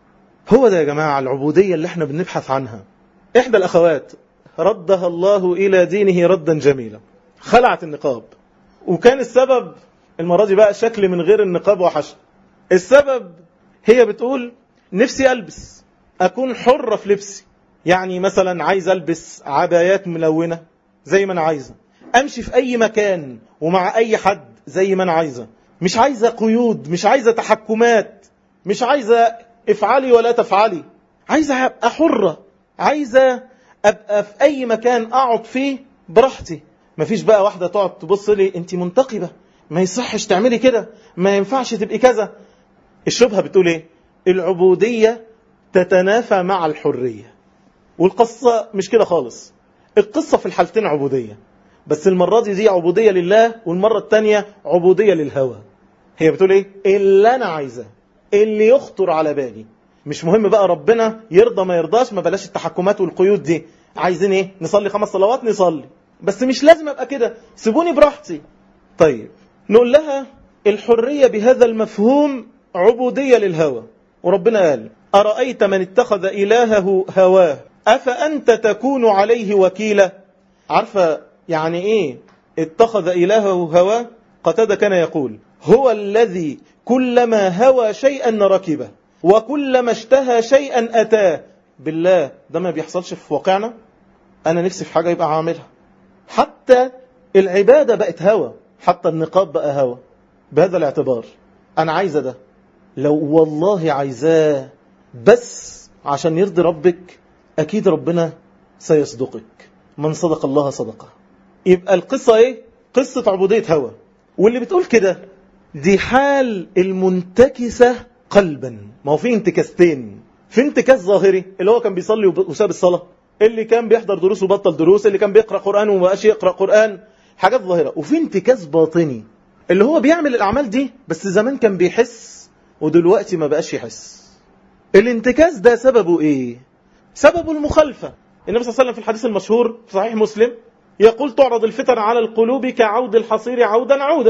هو ده يا جماعه العبوديه اللي احنا بنبحث عنها احدى الاخوات ردها الله الى دينه ردا جميلا خلعت النقاب وكان السبب المره دي بقى شكل من غير النقاب وحشد السبب هي بتقول نفسي ألبس أكون حرة في لبسي يعني مثلا عايز ألبس عبايات ملونة زي ما أنا عايزة أمشي في أي مكان ومع أي حد زي ما أنا عايزة مش عايزة قيود مش عايزة تحكمات مش عايزة افعلي ولا تفعلي عايزة أبقى حرة عايزة أبقى في أي مكان أقعد فيه براحتي مفيش بقى واحدة تقعد تبص لي أنت منتقبة ما يصحش تعملي كده ما ينفعش تبقي كذا الشبهة بتقول ايه العبودية تتنافى مع الحرية والقصة مش كده خالص القصة في الحالتين عبودية بس المرة دي دي عبودية لله والمرة التانية عبودية للهوى هي بتقول ايه اللي انا عايزاه اللي يخطر على بالي مش مهم بقى ربنا يرضى ما يرضاش ما بلاش التحكمات والقيود دي عايزين ايه نصلي خمس صلوات نصلي بس مش لازم ابقى كده سيبوني براحتي طيب نقول لها الحرية بهذا المفهوم عبودية للهوى وربنا قال أرأيت من اتخذ إلهه هواه أفأنت تكون عليه وكيلا عارفة يعني إيه اتخذ إلهه هواه قتادة كان يقول هو الذي كلما هوى شيئا ركبه وكلما اشتهى شيئا أتاه بالله ده ما بيحصلش في واقعنا أنا نفسي في حاجة يبقى عاملها حتى العبادة بقت هوى حتى النقاب بقى هوى بهذا الاعتبار أنا عايزة ده لو والله عايزاه بس عشان يرضي ربك أكيد ربنا سيصدقك من صدق الله صدقه يبقى القصة ايه قصة عبودية هوى واللي بتقول كده دي حال المنتكسة قلبا ما هو في انتكاستين في انتكاس ظاهري اللي هو كان بيصلي وساب الصلاة اللي كان بيحضر دروس وبطل دروس اللي كان بيقرأ قرآن وما بقاش يقرأ قرآن حاجات ظاهرة وفي انتكاس باطني اللي هو بيعمل الأعمال دي بس زمان كان بيحس ودلوقتي ما بقاش يحس الانتكاس ده سببه ايه سببه المخالفة النبي صلى الله عليه وسلم في الحديث المشهور في صحيح مسلم يقول تعرض الفتن على القلوب كعود الحصير عودا عودا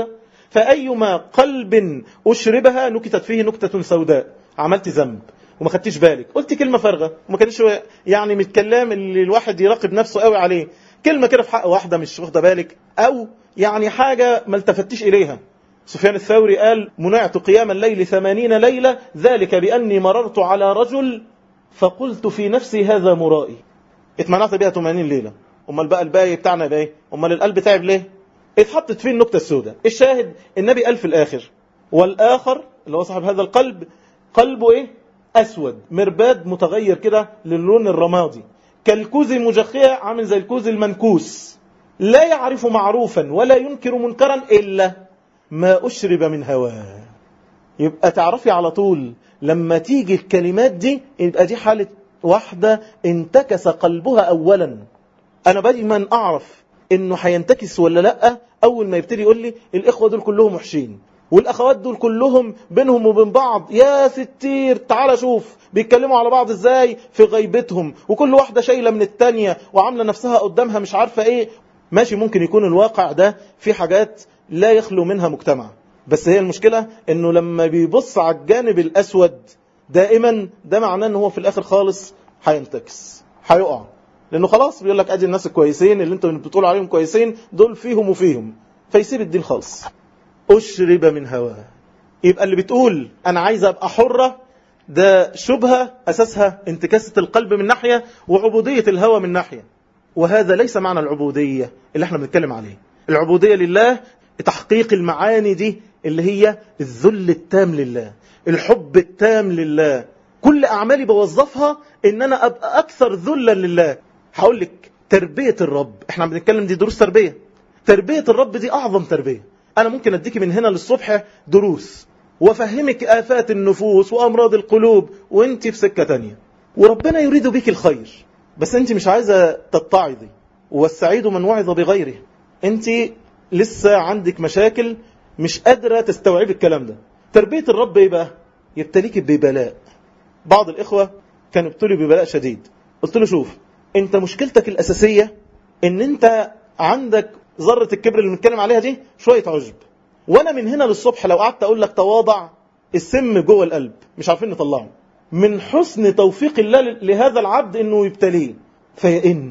فأيما قلب أشربها نكتت فيه نكتة سوداء عملت ذنب وما خدتيش بالك قلت كلمة فارغة وما كانش يعني متكلم اللي الواحد يراقب نفسه قوي عليه كلمة كده في حق واحدة مش واخدة بالك أو يعني حاجة ما التفتيش إليها سفيان الثوري قال منعت قيام الليل ثمانين ليلة ذلك بأني مررت على رجل فقلت في نفسي هذا مرائي اتمنعت بها 80 ليلة امال بقى الباقي بتاعنا يبقى ايه امال القلب تعب ليه اتحطت فيه النكتة السوداء الشاهد النبي قال في الاخر والاخر اللي هو صاحب هذا القلب قلبه ايه اسود مرباد متغير كده للون الرمادي كالكوز المجخية عامل زي الكوز المنكوس لا يعرف معروفا ولا ينكر منكرا الا ما اشرب من هواه يبقى تعرفي على طول لما تيجي الكلمات دي يبقى دي حالة واحدة انتكس قلبها اولا انا دايما اعرف انه هينتكس ولا لا اول ما يبتدي يقول لي الاخوه دول كلهم وحشين والاخوات دول كلهم بينهم وبين بعض يا ستير تعال شوف بيتكلموا على بعض ازاي في غيبتهم وكل واحده شايله من التانية وعامله نفسها قدامها مش عارفه ايه ماشي ممكن يكون الواقع ده في حاجات لا يخلو منها مجتمع بس هي المشكله انه لما بيبص على الجانب الاسود دائما ده معناه ان هو في الاخر خالص هينتكس هيقع لانه خلاص بيقول لك ادي الناس الكويسين اللي انتوا بتقول عليهم كويسين دول فيهم وفيهم فيسيب الدين خالص اشرب من هواه يبقى اللي بتقول انا عايز ابقى حرة ده شبهة اساسها انتكاسة القلب من ناحية وعبودية الهوى من ناحية وهذا ليس معنى العبودية اللي احنا بنتكلم عليه العبودية لله تحقيق المعاني دي اللي هي الذل التام لله الحب التام لله كل اعمالي بوظفها ان انا ابقى اكثر ذلا لله هقول لك تربية الرب احنا بنتكلم دي دروس تربية تربية الرب دي اعظم تربية انا ممكن اديكي من هنا للصبح دروس وافهمك آفات النفوس وامراض القلوب وانت في سكة تانية وربنا يريد بك الخير بس انت مش عايزة تتعظي والسعيد من وعظ بغيره انت لسه عندك مشاكل مش قادرة تستوعب الكلام ده تربية الرب ايه بقى يبتليك ببلاء بعض الإخوة كانوا ابتلوا ببلاء شديد قلت له شوف انت مشكلتك الأساسية ان انت عندك ذرة الكبر اللي بنتكلم عليها دي شوية عجب وانا من هنا للصبح لو قعدت اقول لك تواضع السم جوه القلب مش عارفين نطلعه من حسن توفيق الله لهذا العبد انه يبتليه فيئن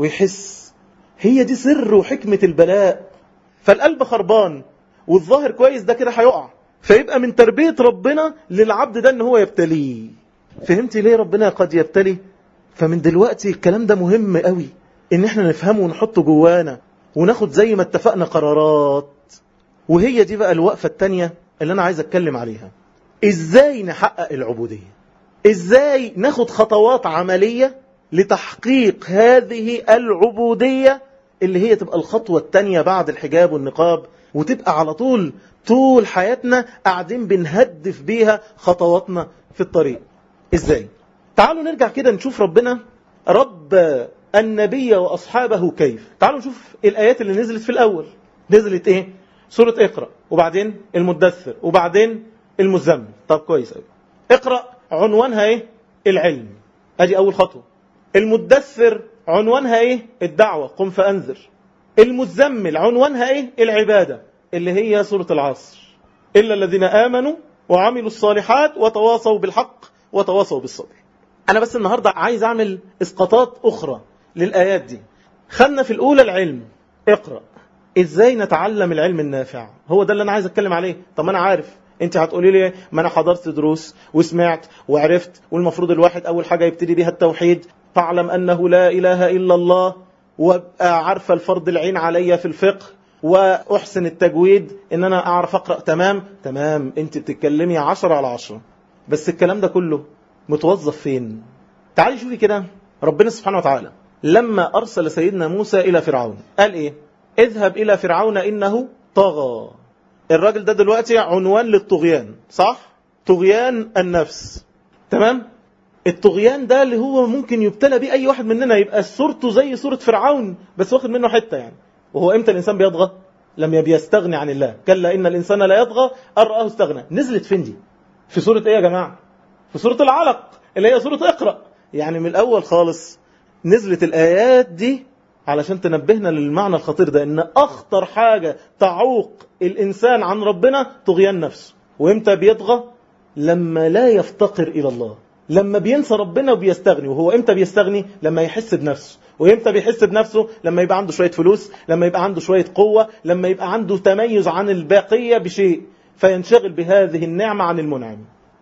ويحس هي دي سر وحكمة البلاء فالقلب خربان والظاهر كويس ده كده هيقع فيبقى من تربية ربنا للعبد ده ان هو يبتليه فهمتي ليه ربنا قد يبتلي فمن دلوقتي الكلام ده مهم قوي ان احنا نفهمه ونحطه جوانا وناخد زي ما اتفقنا قرارات وهي دي بقى الوقفة التانية اللي انا عايز اتكلم عليها ازاي نحقق العبودية ازاي ناخد خطوات عملية لتحقيق هذه العبودية اللي هي تبقى الخطوة التانية بعد الحجاب والنقاب وتبقى على طول طول حياتنا قاعدين بنهدف بيها خطواتنا في الطريق ازاي تعالوا نرجع كده نشوف ربنا رب النبي وأصحابه كيف تعالوا نشوف الآيات اللي نزلت في الأول نزلت إيه سورة اقرأ وبعدين المدثر وبعدين المزمل طب كويس أوي اقرأ عنوانها إيه العلم أدي أول خطوة المدثر عنوانها إيه الدعوة قم فأنذر المزمل عنوانها إيه العبادة اللي هي سورة العصر إلا الذين آمنوا وعملوا الصالحات وتواصوا بالحق وتواصوا بالصبر أنا بس النهاردة عايز أعمل إسقاطات أخرى للآيات دي خلنا في الأولى العلم اقرأ إزاي نتعلم العلم النافع هو ده اللي أنا عايز أتكلم عليه طب أنا عارف انت هتقولي لي ما انا حضرت دروس وسمعت وعرفت والمفروض الواحد اول حاجة يبتدي بيها التوحيد فاعلم انه لا اله الا الله وابقى عارفة الفرض العين عليا في الفقه واحسن التجويد ان انا اعرف اقرأ تمام تمام انت بتتكلمي عشرة على عشرة بس الكلام ده كله متوظف فين تعالي شوفي كده ربنا سبحانه وتعالى لما أرسل سيدنا موسى إلى فرعون قال إيه اذهب إلى فرعون إنه طغى الراجل ده دلوقتي عنوان للطغيان صح طغيان النفس تمام الطغيان ده اللي هو ممكن يبتلى بيه أي واحد مننا يبقى صورته زي صورة فرعون بس واخد منه حتة يعني وهو إمتى الإنسان بيطغى لم يستغني عن الله كلا إن الإنسان لا يطغى أن رآه استغنى نزلت فين دي في سورة إيه يا جماعة في سورة العلق اللي هي سورة اقرأ يعني من الأول خالص نزلت الآيات دي علشان تنبهنا للمعنى الخطير ده ان اخطر حاجة تعوق الانسان عن ربنا طغيان نفسه وامتى بيطغى لما لا يفتقر الى الله لما بينسى ربنا وبيستغني وهو امتى بيستغني لما يحس بنفسه وامتى بيحس بنفسه لما يبقى عنده شوية فلوس لما يبقى عنده شوية قوة لما يبقى عنده تميز عن الباقية بشيء فينشغل بهذه النعمة عن المنعم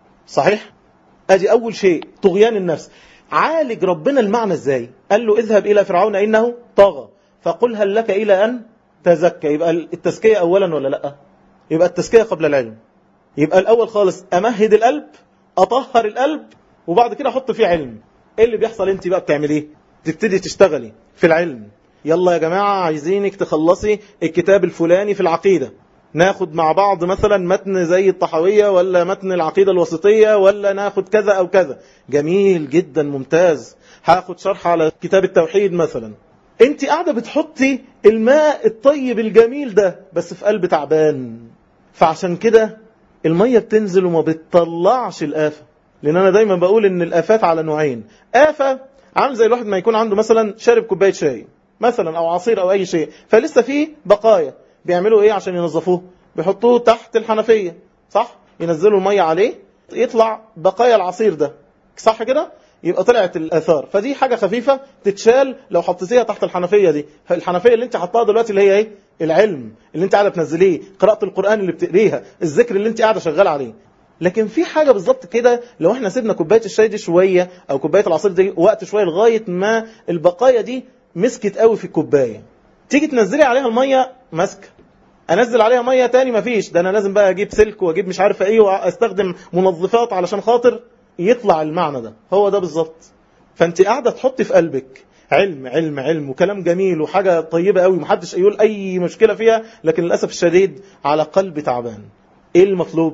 صحيح ادي اول شيء طغيان النفس عالج ربنا المعنى ازاي قال له اذهب الى فرعون انه طغى فقل هل لك الى ان تزكى يبقى التزكية اولا ولا لا يبقى التزكية قبل العلم يبقى الاول خالص امهد القلب اطهر القلب وبعد كده احط فيه علم ايه اللي بيحصل انت بقى بتعمل ايه تبتدي تشتغلي في العلم يلا يا جماعة عايزينك تخلصي الكتاب الفلاني في العقيدة ناخد مع بعض مثلا متن زي الطحوية ولا متن العقيدة الوسطية ولا ناخد كذا أو كذا جميل جدا ممتاز هاخد شرح على كتاب التوحيد مثلا انت قاعدة بتحطي الماء الطيب الجميل ده بس في قلب تعبان فعشان كده المية بتنزل وما بتطلعش الآفة لأن أنا دايما بقول إن الآفات على نوعين آفة عامل زي الواحد ما يكون عنده مثلا شارب كوباية شاي مثلا أو عصير أو أي شيء فلسه فيه بقايا بيعملوا ايه عشان ينظفوه بيحطوه تحت الحنفية صح ينزلوا المية عليه يطلع بقايا العصير ده صح كده يبقى طلعت الاثار فدي حاجة خفيفة تتشال لو حطيتيها تحت الحنفية دي الحنفية اللي انت حطاها دلوقتي اللي هي ايه العلم اللي انت قاعده تنزليه قراءة القرآن اللي بتقريها الذكر اللي انت قاعده شغال عليه لكن في حاجة بالظبط كده لو احنا سيبنا كوباية الشاي دي شوية او كوباية العصير دي وقت شوية لغاية ما البقايا دي مسكت قوي في الكوباية تيجي تنزلي عليها المية ماسكه انزل عليها ميه تاني مفيش ده انا لازم بقى اجيب سلك واجيب مش عارف ايه واستخدم منظفات علشان خاطر يطلع المعنى ده هو ده بالظبط فانت قاعده تحطي في قلبك علم علم علم وكلام جميل وحاجه طيبه قوي محدش يقول اي مشكله فيها لكن للاسف الشديد على قلب تعبان ايه المطلوب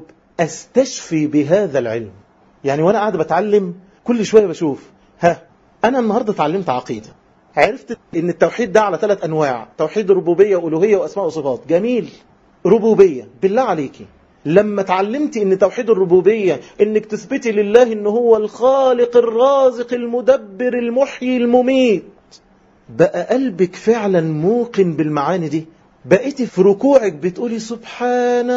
استشفي بهذا العلم يعني وانا قاعد بتعلم كل شويه بشوف ها انا النهارده اتعلمت عقيده عرفت ان التوحيد ده على ثلاث انواع توحيد ربوبية والوهية واسماء وصفات جميل ربوبية بالله عليكي لما اتعلمتي ان توحيد الربوبية انك تثبتي لله ان هو الخالق الرازق المدبر المحيي المميت بقى قلبك فعلا موقن بالمعاني دي بقيتي في ركوعك بتقولي سبحان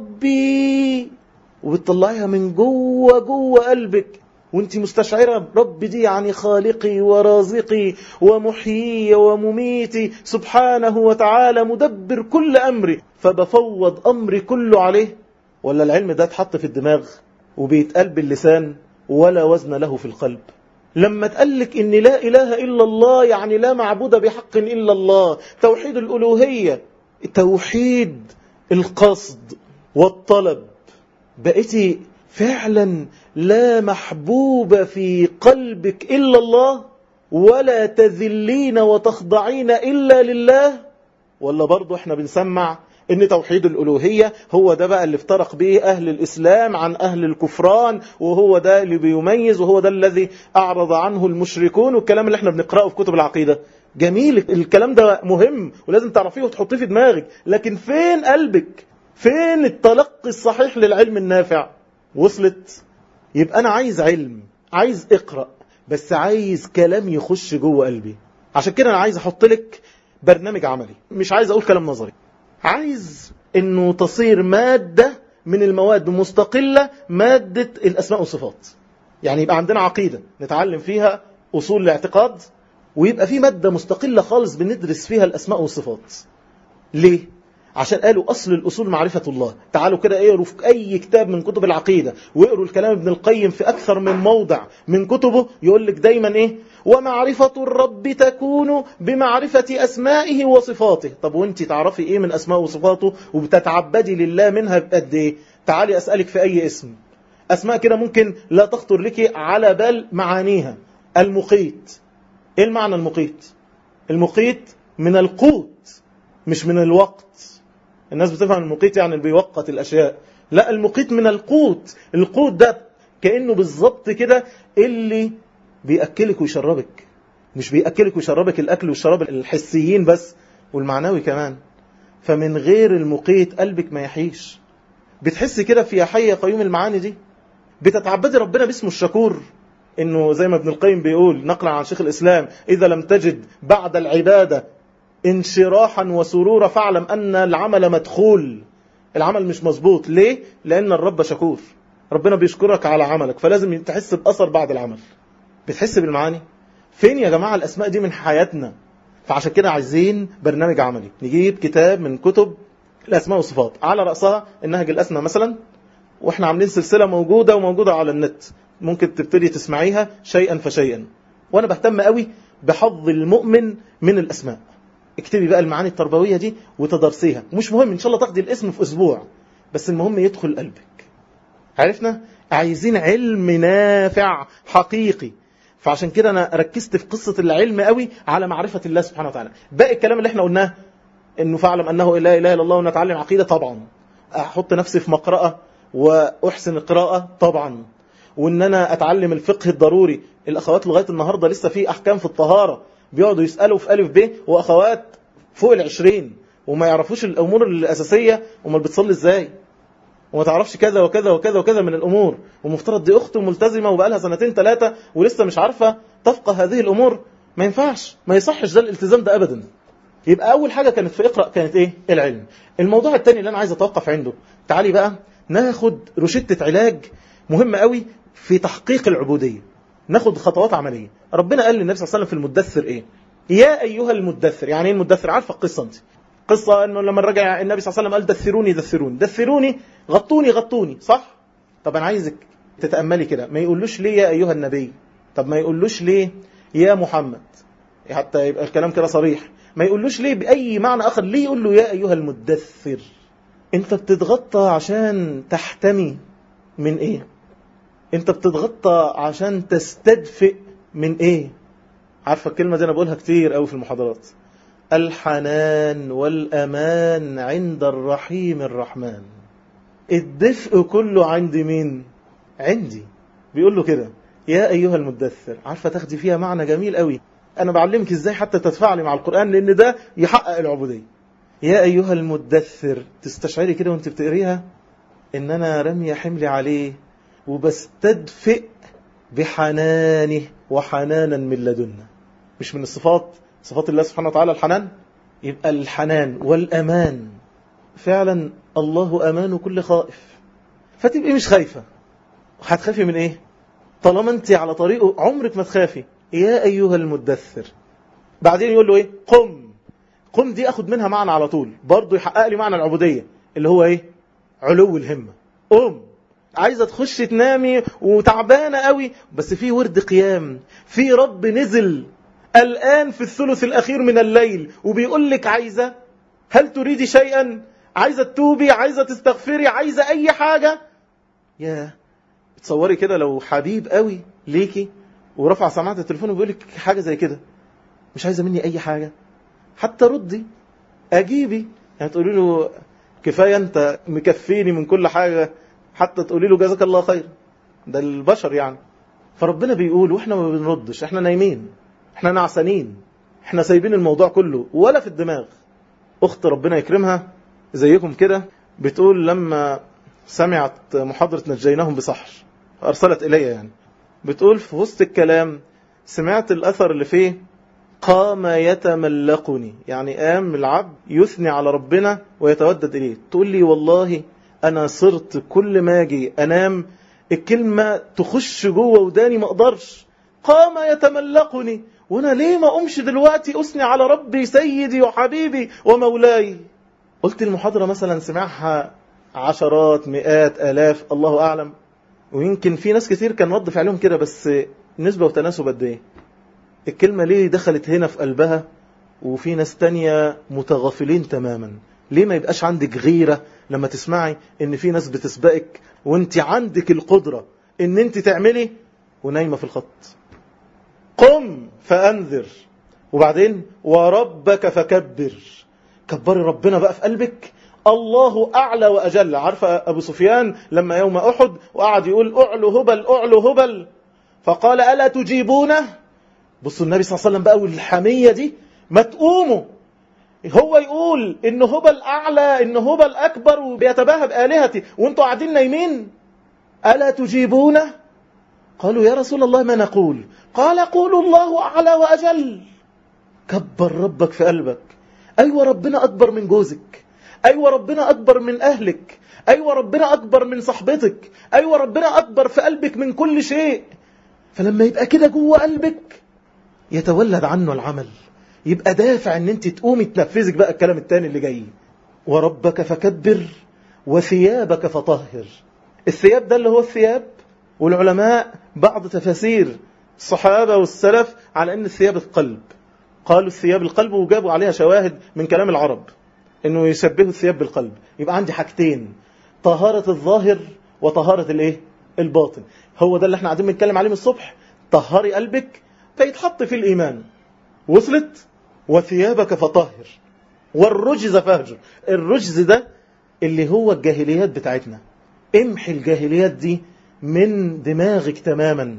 ربي وبتطلعيها من جوه جوه قلبك وانت مستشعرة رب دي يعني خالقي ورازقي ومحيي ومميتي سبحانه وتعالى مدبر كل أمري فبفوض أمري كله عليه ولا العلم ده اتحط في الدماغ وبيتقال باللسان ولا وزن له في القلب لما تقلك ان لا إله إلا الله يعني لا معبود بحق إلا الله توحيد الألوهية توحيد القصد والطلب بقيتي فعلا لا محبوب في قلبك إلا الله ولا تذلين وتخضعين إلا لله ولا برضو احنا بنسمع ان توحيد الألوهية هو ده بقى اللي افترق به أهل الإسلام عن أهل الكفران وهو ده اللي بيميز وهو ده الذي أعرض عنه المشركون والكلام اللي احنا بنقرأه في كتب العقيدة جميل الكلام ده مهم ولازم تعرفيه وتحطيه في دماغك لكن فين قلبك فين التلقي الصحيح للعلم النافع وصلت يبقى أنا عايز علم عايز اقرأ بس عايز كلام يخش جوه قلبي عشان كده أنا عايز أحط لك برنامج عملي مش عايز أقول كلام نظري عايز أنه تصير مادة من المواد مستقلة مادة الأسماء والصفات يعني يبقى عندنا عقيدة نتعلم فيها أصول الاعتقاد ويبقى في مادة مستقلة خالص بندرس فيها الأسماء والصفات ليه؟ عشان قالوا أصل الأصول معرفة الله تعالوا كده اقروا في أي كتاب من كتب العقيدة واقروا الكلام ابن القيم في أكثر من موضع من كتبه يقول لك دايما إيه ومعرفة الرب تكون بمعرفة أسمائه وصفاته طب وانت تعرفي إيه من أسماء وصفاته وبتتعبدي لله منها بقد إيه تعالي أسألك في أي اسم أسماء كده ممكن لا تخطر لك على بال معانيها المقيت إيه المعنى المقيت المقيت من القوت مش من الوقت الناس بتفهم المقيت يعني اللي بيوقت الأشياء لا المقيت من القوت القوت ده كأنه بالظبط كده اللي بيأكلك ويشربك مش بيأكلك ويشربك الأكل والشراب الحسيين بس والمعنوي كمان فمن غير المقيت قلبك ما يحيش بتحس كده في حي قيوم المعاني دي بتتعبدي ربنا باسمه الشكور انه زي ما ابن القيم بيقول نقلا عن شيخ الاسلام اذا لم تجد بعد العبادة انشراحا وسرورا فاعلم ان العمل مدخول العمل مش مظبوط ليه؟ لان الرب شكور ربنا بيشكرك على عملك فلازم تحس بأثر بعد العمل بتحس بالمعاني فين يا جماعة الأسماء دي من حياتنا فعشان كده عايزين برنامج عملي نجيب كتاب من كتب الأسماء والصفات على رأسها النهج الأسمى مثلا واحنا عاملين سلسلة موجودة وموجودة على النت ممكن تبتدي تسمعيها شيئا فشيئا وانا بهتم قوي بحظ المؤمن من الأسماء اكتبي بقى المعاني التربوية دي وتدرسيها مش مهم ان شاء الله تاخدي الاسم في اسبوع بس المهم يدخل قلبك عرفنا عايزين علم نافع حقيقي فعشان كده انا ركزت في قصة العلم قوي على معرفة الله سبحانه وتعالى باقي الكلام اللي احنا قلناه انه فاعلم انه لا اله الا الله ونتعلم عقيدة طبعا احط نفسي في مقرأة واحسن القراءة طبعا وان انا اتعلم الفقه الضروري الاخوات لغاية النهاردة لسه في احكام في الطهارة بيقعدوا يسألوا في ألف ب واخوات فوق العشرين وما يعرفوش الامور الاساسية وما بتصلي ازاي وما تعرفش كذا وكذا وكذا وكذا من الأمور ومفترض دي أخت ملتزمة وبقى لها سنتين ثلاثة ولسه مش عارفة تفقه هذه الأمور ما ينفعش ما يصحش ده الالتزام ده أبدا يبقى أول حاجة كانت في اقرأ كانت إيه العلم الموضوع الثاني اللي أنا عايز أتوقف عنده تعالي بقى ناخد روشتة علاج مهمة قوي في تحقيق العبودية ناخد خطوات عملية ربنا قال للنبي صلى الله عليه وسلم في المدثر إيه يا أيها المدثر يعني إيه المدثر عارفة القصة أنت قصة انه لما رجع النبي صلى الله عليه وسلم قال دثروني دثروني دثروني غطوني غطوني صح طب انا عايزك تتأملي كده ما يقولوش ليه يا ايها النبي طب ما يقولوش ليه يا محمد حتى يبقى الكلام كده صريح ما يقولوش ليه بأي معنى آخر ليه يقول له يا أيها المدثر انت بتتغطى عشان تحتمي من ايه انت بتتغطى عشان تستدفئ من ايه عارفة الكلمة دي انا بقولها كتير قوي في المحاضرات الحنان والأمان عند الرحيم الرحمن الدفء كله عند مين عندي بيقول له كده يا أيها المدثر عارفة تاخدي فيها معنى جميل قوي أنا بعلمك إزاي حتى تتفاعلي مع القرآن لأن ده يحقق العبودية يا أيها المدثر تستشعري كده وانت بتقريها إن أنا رمي حملي عليه وبستدفئ بحنانه وحنانا من لدنا مش من الصفات صفات الله سبحانه وتعالى الحنان يبقى الحنان والأمان فعلا الله أمان كل خائف فتبقي مش خايفة هتخافي من ايه طالما انت على طريقه عمرك ما تخافي يا أيها المدثر بعدين يقول له ايه قم قم دي اخد منها معنى على طول برضه يحقق لي معنى العبودية اللي هو ايه علو الهمة قم عايزة تخش تنامي وتعبانة قوي بس في ورد قيام في رب نزل الآن في الثلث الأخير من الليل وبيقول لك عايزة هل تريدي شيئا عايزة تتوبي عايزة تستغفري عايزة أي حاجة يا تصوري كده لو حبيب قوي ليكي ورفع سماعة التليفون وبيقول لك حاجة زي كده مش عايزة مني أي حاجة حتى ردي أجيبي يعني تقولي له كفاية أنت مكفيني من كل حاجة حتى تقولي له جزاك الله خير ده البشر يعني فربنا بيقول واحنا ما بنردش احنا نايمين احنا نعسانين احنا سايبين الموضوع كله ولا في الدماغ اخت ربنا يكرمها زيكم كده بتقول لما سمعت محاضرة نجيناهم بسحر ارسلت الي يعني بتقول في وسط الكلام سمعت الاثر اللي فيه قام يتملقني يعني قام العبد يثني على ربنا ويتودد اليه تقول لي والله انا صرت كل ما اجي انام الكلمة تخش جوه وداني ما اقدرش قام يتملقني وانا ليه ما امشي دلوقتي اثني على ربي سيدي وحبيبي ومولاي قلت المحاضرة مثلا سمعها عشرات مئات الاف الله اعلم ويمكن في ناس كتير كان رد فعلهم كده بس نسبة وتناسب قد ايه الكلمة ليه دخلت هنا في قلبها وفي ناس تانية متغافلين تماما ليه ما يبقاش عندك غيرة لما تسمعي ان في ناس بتسبقك وانت عندك القدرة ان انت تعملي ونايمة في الخط قم فأنذر وبعدين وربك فكبر كبري ربنا بقى في قلبك الله أعلى وأجل عارفة أبو سفيان لما يوم أحد وقعد يقول أعلو هبل أعلو هبل فقال ألا تجيبونه بصوا النبي صلى الله عليه وسلم بقى والحمية دي ما تقوموا هو يقول إن هبل أعلى إن هبل أكبر وبيتباهى بآلهتي وانتوا قاعدين نايمين ألا تجيبونه قالوا يا رسول الله ما نقول قال قولوا الله أعلى وأجل كبر ربك في قلبك أيوة ربنا أكبر من جوزك أيوة ربنا أكبر من أهلك أيوة ربنا أكبر من صحبتك أيوة ربنا أكبر في قلبك من كل شيء فلما يبقى كده جوه قلبك يتولد عنه العمل يبقى دافع ان انت تقومي تنفذك بقى الكلام التاني اللي جاي وربك فكبر وثيابك فطهر الثياب ده اللي هو الثياب والعلماء بعض تفاسير الصحابة والسلف على ان الثياب القلب قالوا الثياب القلب وجابوا عليها شواهد من كلام العرب انه يشبهوا الثياب بالقلب يبقى عندي حاجتين طهارة الظاهر وطهارة الايه الباطن هو ده اللي احنا قاعدين بنتكلم عليه من الصبح طهري قلبك فيتحط في الايمان وصلت وثيابك فطهر والرجز فاهجر الرجز ده اللي هو الجاهليات بتاعتنا امحي الجاهليات دي من دماغك تماما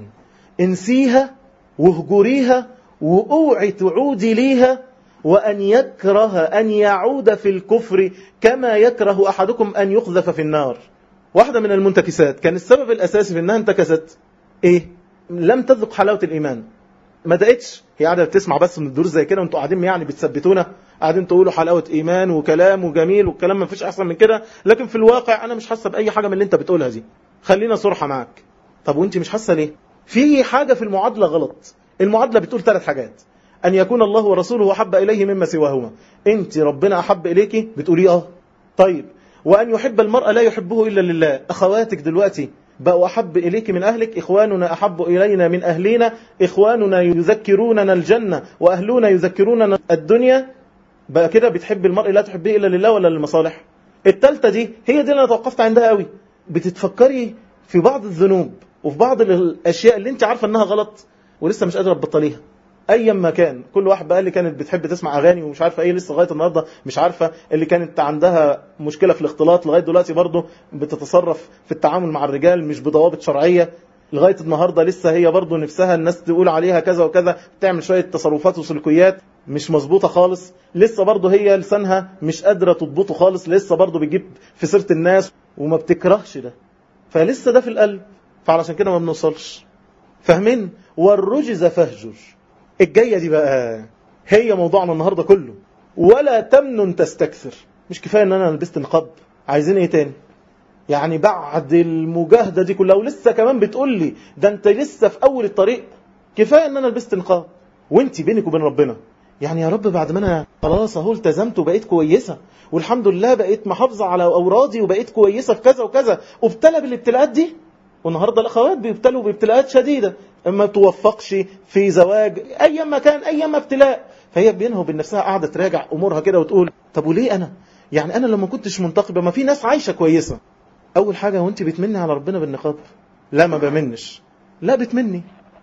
انسيها واهجريها واوعي تعودي ليها وأن يكره أن يعود في الكفر كما يكره أحدكم أن يقذف في النار واحدة من المنتكسات كان السبب الأساسي في أنها انتكست إيه؟ لم تذق حلاوة الإيمان ما دقتش هي قاعدة بتسمع بس من الدروس زي كده وانتوا قاعدين يعني بتثبتونا قاعدين تقولوا حلاوة إيمان وكلام وجميل والكلام ما فيش أحسن من كده لكن في الواقع أنا مش حاسة بأي حاجة من اللي أنت بتقولها دي خلينا صرحة معاك طب وانت مش حاسة ليه؟ في حاجة في المعادلة غلط المعادلة بتقول ثلاث حاجات أن يكون الله ورسوله أحب إليه مما سواهما أنت ربنا أحب إليك بتقولي آه طيب وأن يحب المرء لا يحبه إلا لله أخواتك دلوقتي بقوا أحب إليك من أهلك إخواننا أحب إلينا من أهلنا إخواننا يذكروننا الجنة وأهلنا يذكروننا الدنيا بقى كده بتحب المرء لا تحبه إلا لله ولا للمصالح التالتة دي هي دي اللي أنا توقفت عندها قوي بتتفكري في بعض الذنوب وفي بعض الأشياء اللي أنت عارفة أنها غلط ولسه مش قادرة تبطليها ايا ما كان كل واحد بقى اللي كانت بتحب تسمع اغاني ومش عارفه ايه لسه لغايه النهارده مش عارفه اللي كانت عندها مشكله في الاختلاط لغايه دلوقتي برضه بتتصرف في التعامل مع الرجال مش بضوابط شرعيه لغايه النهارده لسه هي برضه نفسها الناس تقول عليها كذا وكذا بتعمل شويه تصرفات وسلوكيات مش مظبوطه خالص لسه برضه هي لسانها مش قادره تضبطه خالص لسه برضه بتجيب في سيره الناس وما بتكرهش ده فلسه ده في القلب فعلشان كده ما بنوصلش فاهمين والرجز فاهجر الجاية دي بقى هي موضوعنا النهاردة كله ولا تمنن تستكثر مش كفاية ان انا لبست نقاب عايزين ايه تاني يعني بعد المجاهدة دي كلها ولسه كمان بتقول لي ده انت لسه في اول الطريق كفاية ان انا لبست نقاب وانت بينك وبين ربنا يعني يا رب بعد ما انا خلاص اهو التزمت وبقيت كويسة والحمد لله بقيت محافظة على اورادي وبقيت كويسة في كذا وكذا وابتلى بالابتلاءات دي والنهارده الاخوات بيبتلوا بابتلاءات شديده اما توفقش في زواج ايا ما كان ايا ما ابتلاء فهي بينها وبين نفسها قاعده تراجع امورها كده وتقول طب وليه انا يعني انا لما كنتش منتقبه ما في ناس عايشه كويسه اول حاجه وانت بتمني على ربنا بالنقاب لا ما بمنش لا بتمني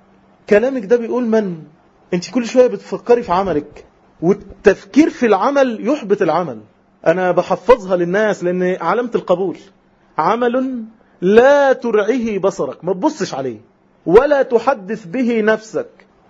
كلامك ده بيقول من انت كل شويه بتفكري في عملك والتفكير في العمل يحبط العمل انا بحفظها للناس لان علامه القبول عمل لا ترعيه بصرك ما تبصش عليه ولا تحدث به نفسك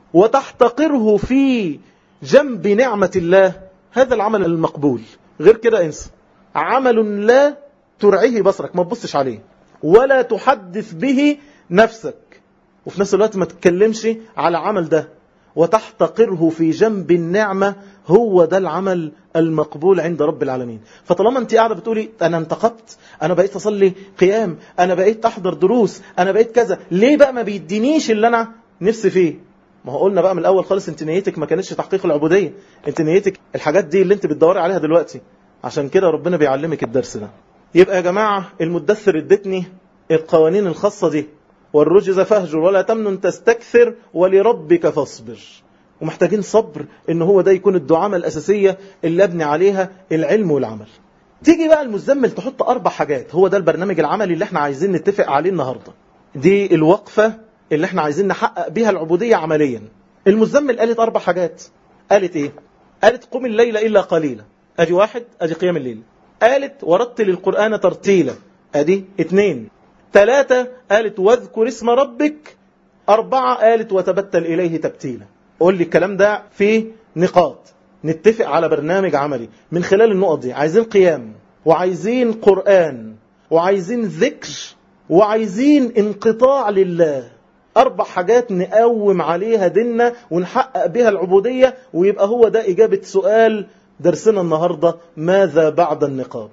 وتحتقره في جنب نعمة الله هذا العمل المقبول غير كده انسى عمل لا ترعيه بصرك ما تبصش عليه ولا تحدث به نفسك وفي نفس الوقت ما تتكلمش على عمل ده وتحتقره في جنب النعمة هو ده العمل المقبول عند رب العالمين فطالما انت قاعدة بتقولي انا انتقبت انا بقيت اصلي قيام انا بقيت احضر دروس انا بقيت كذا ليه بقى ما بيدينيش اللي انا نفسي فيه ما هو قلنا بقى من الاول خالص انت نيتك ما كانتش تحقيق العبودية انت نيتك الحاجات دي اللي انت بتدوري عليها دلوقتي عشان كده ربنا بيعلمك الدرس ده يبقى يا جماعة المدثر ادتني القوانين الخاصة دي والرجز فهجر ولا تمنن تستكثر ولربك فاصبر ومحتاجين صبر ان هو ده يكون الدعامة الأساسية اللي ابني عليها العلم والعمل تيجي بقى المزمل تحط أربع حاجات هو ده البرنامج العملي اللي احنا عايزين نتفق عليه النهاردة دي الوقفة اللي احنا عايزين نحقق بيها العبودية عمليا المزمل قالت أربع حاجات قالت ايه قالت قم الليل إلا قليلا ادي واحد ادي قيام الليل قالت ورتل القرآن ترتيلا ادي اتنين ثلاثة قالت واذكر اسم ربك أربعة قالت وتبتل إليه تبتيلا قول لي الكلام ده في نقاط نتفق على برنامج عملي من خلال النقط دي عايزين قيام وعايزين قرآن وعايزين ذكر وعايزين انقطاع لله أربع حاجات نقوم عليها ديننا ونحقق بها العبودية ويبقى هو ده إجابة سؤال درسنا النهاردة ماذا بعد النقاب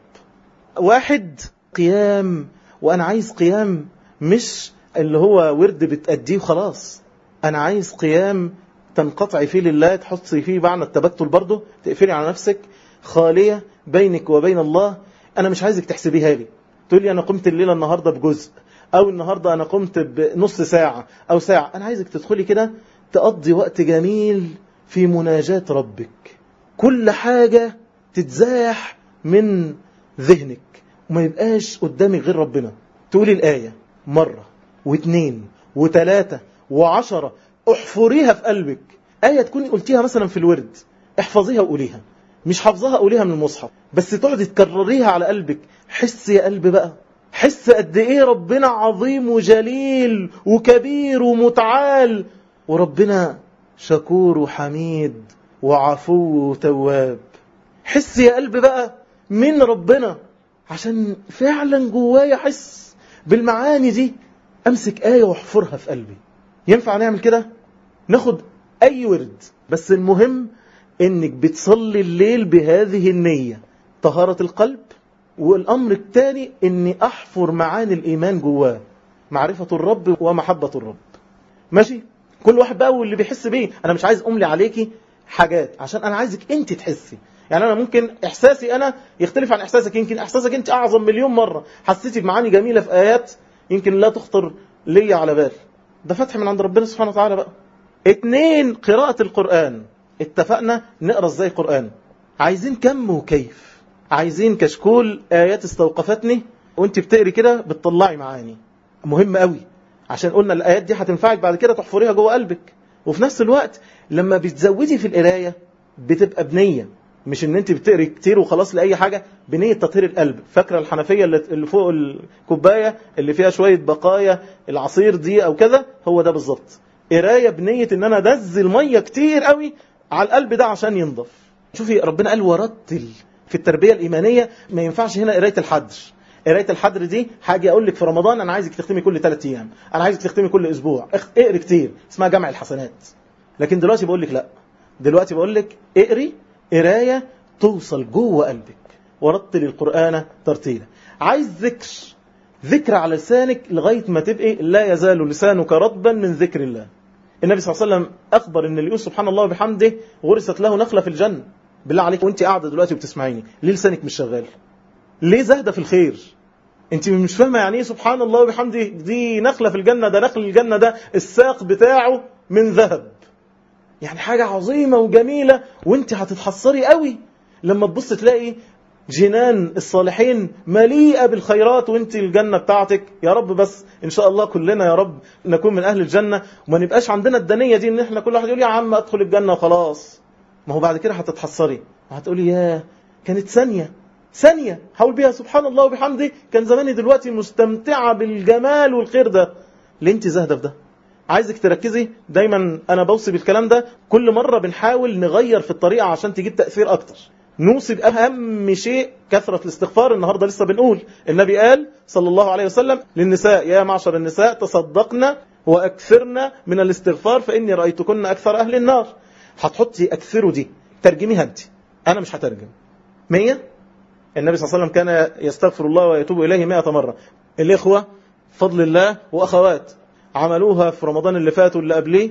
واحد قيام وأنا عايز قيام مش اللي هو ورد بتأديه وخلاص أنا عايز قيام تنقطعي فيه لله تحطي فيه معنى التبتل برضه تقفلي على نفسك خالية بينك وبين الله أنا مش عايزك تحسبيها لي تقولي أنا قمت الليلة النهاردة بجزء أو النهاردة أنا قمت بنص ساعة أو ساعة أنا عايزك تدخلي كده تقضي وقت جميل في مناجاة ربك كل حاجة تتزاح من ذهنك وما يبقاش قدامك غير ربنا تقولي الآية مرة واثنين وثلاثة وعشرة احفريها في قلبك آية تكوني قلتيها مثلا في الورد احفظيها وقوليها مش حافظاها قوليها من المصحف بس تقعدي تكرريها على قلبك حس يا قلب بقى حس قد ايه ربنا عظيم وجليل وكبير ومتعال وربنا شكور وحميد وعفو وتواب حس يا قلب بقى من ربنا عشان فعلا جوايا حس بالمعاني دي امسك آية واحفرها في قلبي ينفع نعمل كده ناخد اي ورد بس المهم انك بتصلي الليل بهذه النية طهارة القلب والامر الثاني اني احفر معاني الايمان جواه معرفة الرب ومحبة الرب ماشي كل واحد بقى واللي بيحس بيه انا مش عايز املي عليكي حاجات عشان انا عايزك انت تحسي يعني انا ممكن احساسي انا يختلف عن احساسك يمكن احساسك انت اعظم مليون مرة حسيتي بمعاني جميلة في ايات يمكن لا تخطر لي على بال ده فتح من عند ربنا سبحانه وتعالى بقى اتنين قراءة القرآن اتفقنا نقرأ ازاي قرآن عايزين كم وكيف عايزين كشكول آيات استوقفتني وانت بتقري كده بتطلعي معاني مهم قوي عشان قلنا الآيات دي هتنفعك بعد كده تحفريها جوه قلبك وفي نفس الوقت لما بتزودي في القراية بتبقى بنية مش ان انت بتقري كتير وخلاص لأي حاجة بنية تطهير القلب فاكرة الحنفية اللي فوق الكوباية اللي فيها شوية بقايا العصير دي او كذا هو ده بالظبط قراية بنية ان انا ادزل مية كتير قوي على القلب ده عشان ينضف شوفي ربنا قال ورتل في التربية الإيمانية ما ينفعش هنا قراية الحدر قراية الحدر دي حاجة أقول لك في رمضان أنا عايزك تختمي كل ثلاث أيام أنا عايزك تختمي كل أسبوع اقري كتير اسمها جمع الحسنات لكن دلوقتي بقول لك لا دلوقتي بقول لك اقري قراية توصل جوه قلبك ورتل القرآن ترتيلا عايز ذكر ذكر على لسانك لغاية ما تبقي لا يزال لسانك رطبا من ذكر الله النبي صلى الله عليه وسلم أخبر أن اللي يقول سبحان الله وبحمده غرست له نخلة في الجنة بالله عليك وانت قاعدة دلوقتي وبتسمعيني ليه لسانك مش شغال ليه زهدة في الخير انت مش فاهمة يعني ايه سبحان الله وبحمده دي نخلة في الجنة ده نخل الجنة ده الساق بتاعه من ذهب يعني حاجة عظيمة وجميلة وانت هتتحصري قوي لما تبص تلاقي جنان الصالحين مليئة بالخيرات وانت الجنة بتاعتك يا رب بس ان شاء الله كلنا يا رب نكون من اهل الجنة وما نبقاش عندنا الدنية دي ان احنا كل واحد يقول يا عم ادخل الجنة وخلاص ما هو بعد كده هتتحصري وهتقولي يا كانت ثانية ثانية حاول بيها سبحان الله وبحمده كان زماني دلوقتي مستمتعة بالجمال والخير ده ليه انت زاهدة في ده عايزك تركزي دايما انا بوصي بالكلام ده كل مرة بنحاول نغير في الطريقة عشان تجيب تأثير اكتر نوصي بأهم شيء كثرة الاستغفار النهاردة لسه بنقول النبي قال صلى الله عليه وسلم للنساء يا معشر النساء تصدقنا وأكثرنا من الاستغفار فإني رأيتكن أكثر أهل النار هتحطي أكثروا دي ترجميها أنت أنا مش هترجم مية النبي صلى الله عليه وسلم كان يستغفر الله ويتوب إليه مئة مرة الإخوة فضل الله وأخوات عملوها في رمضان اللي فات واللي قبليه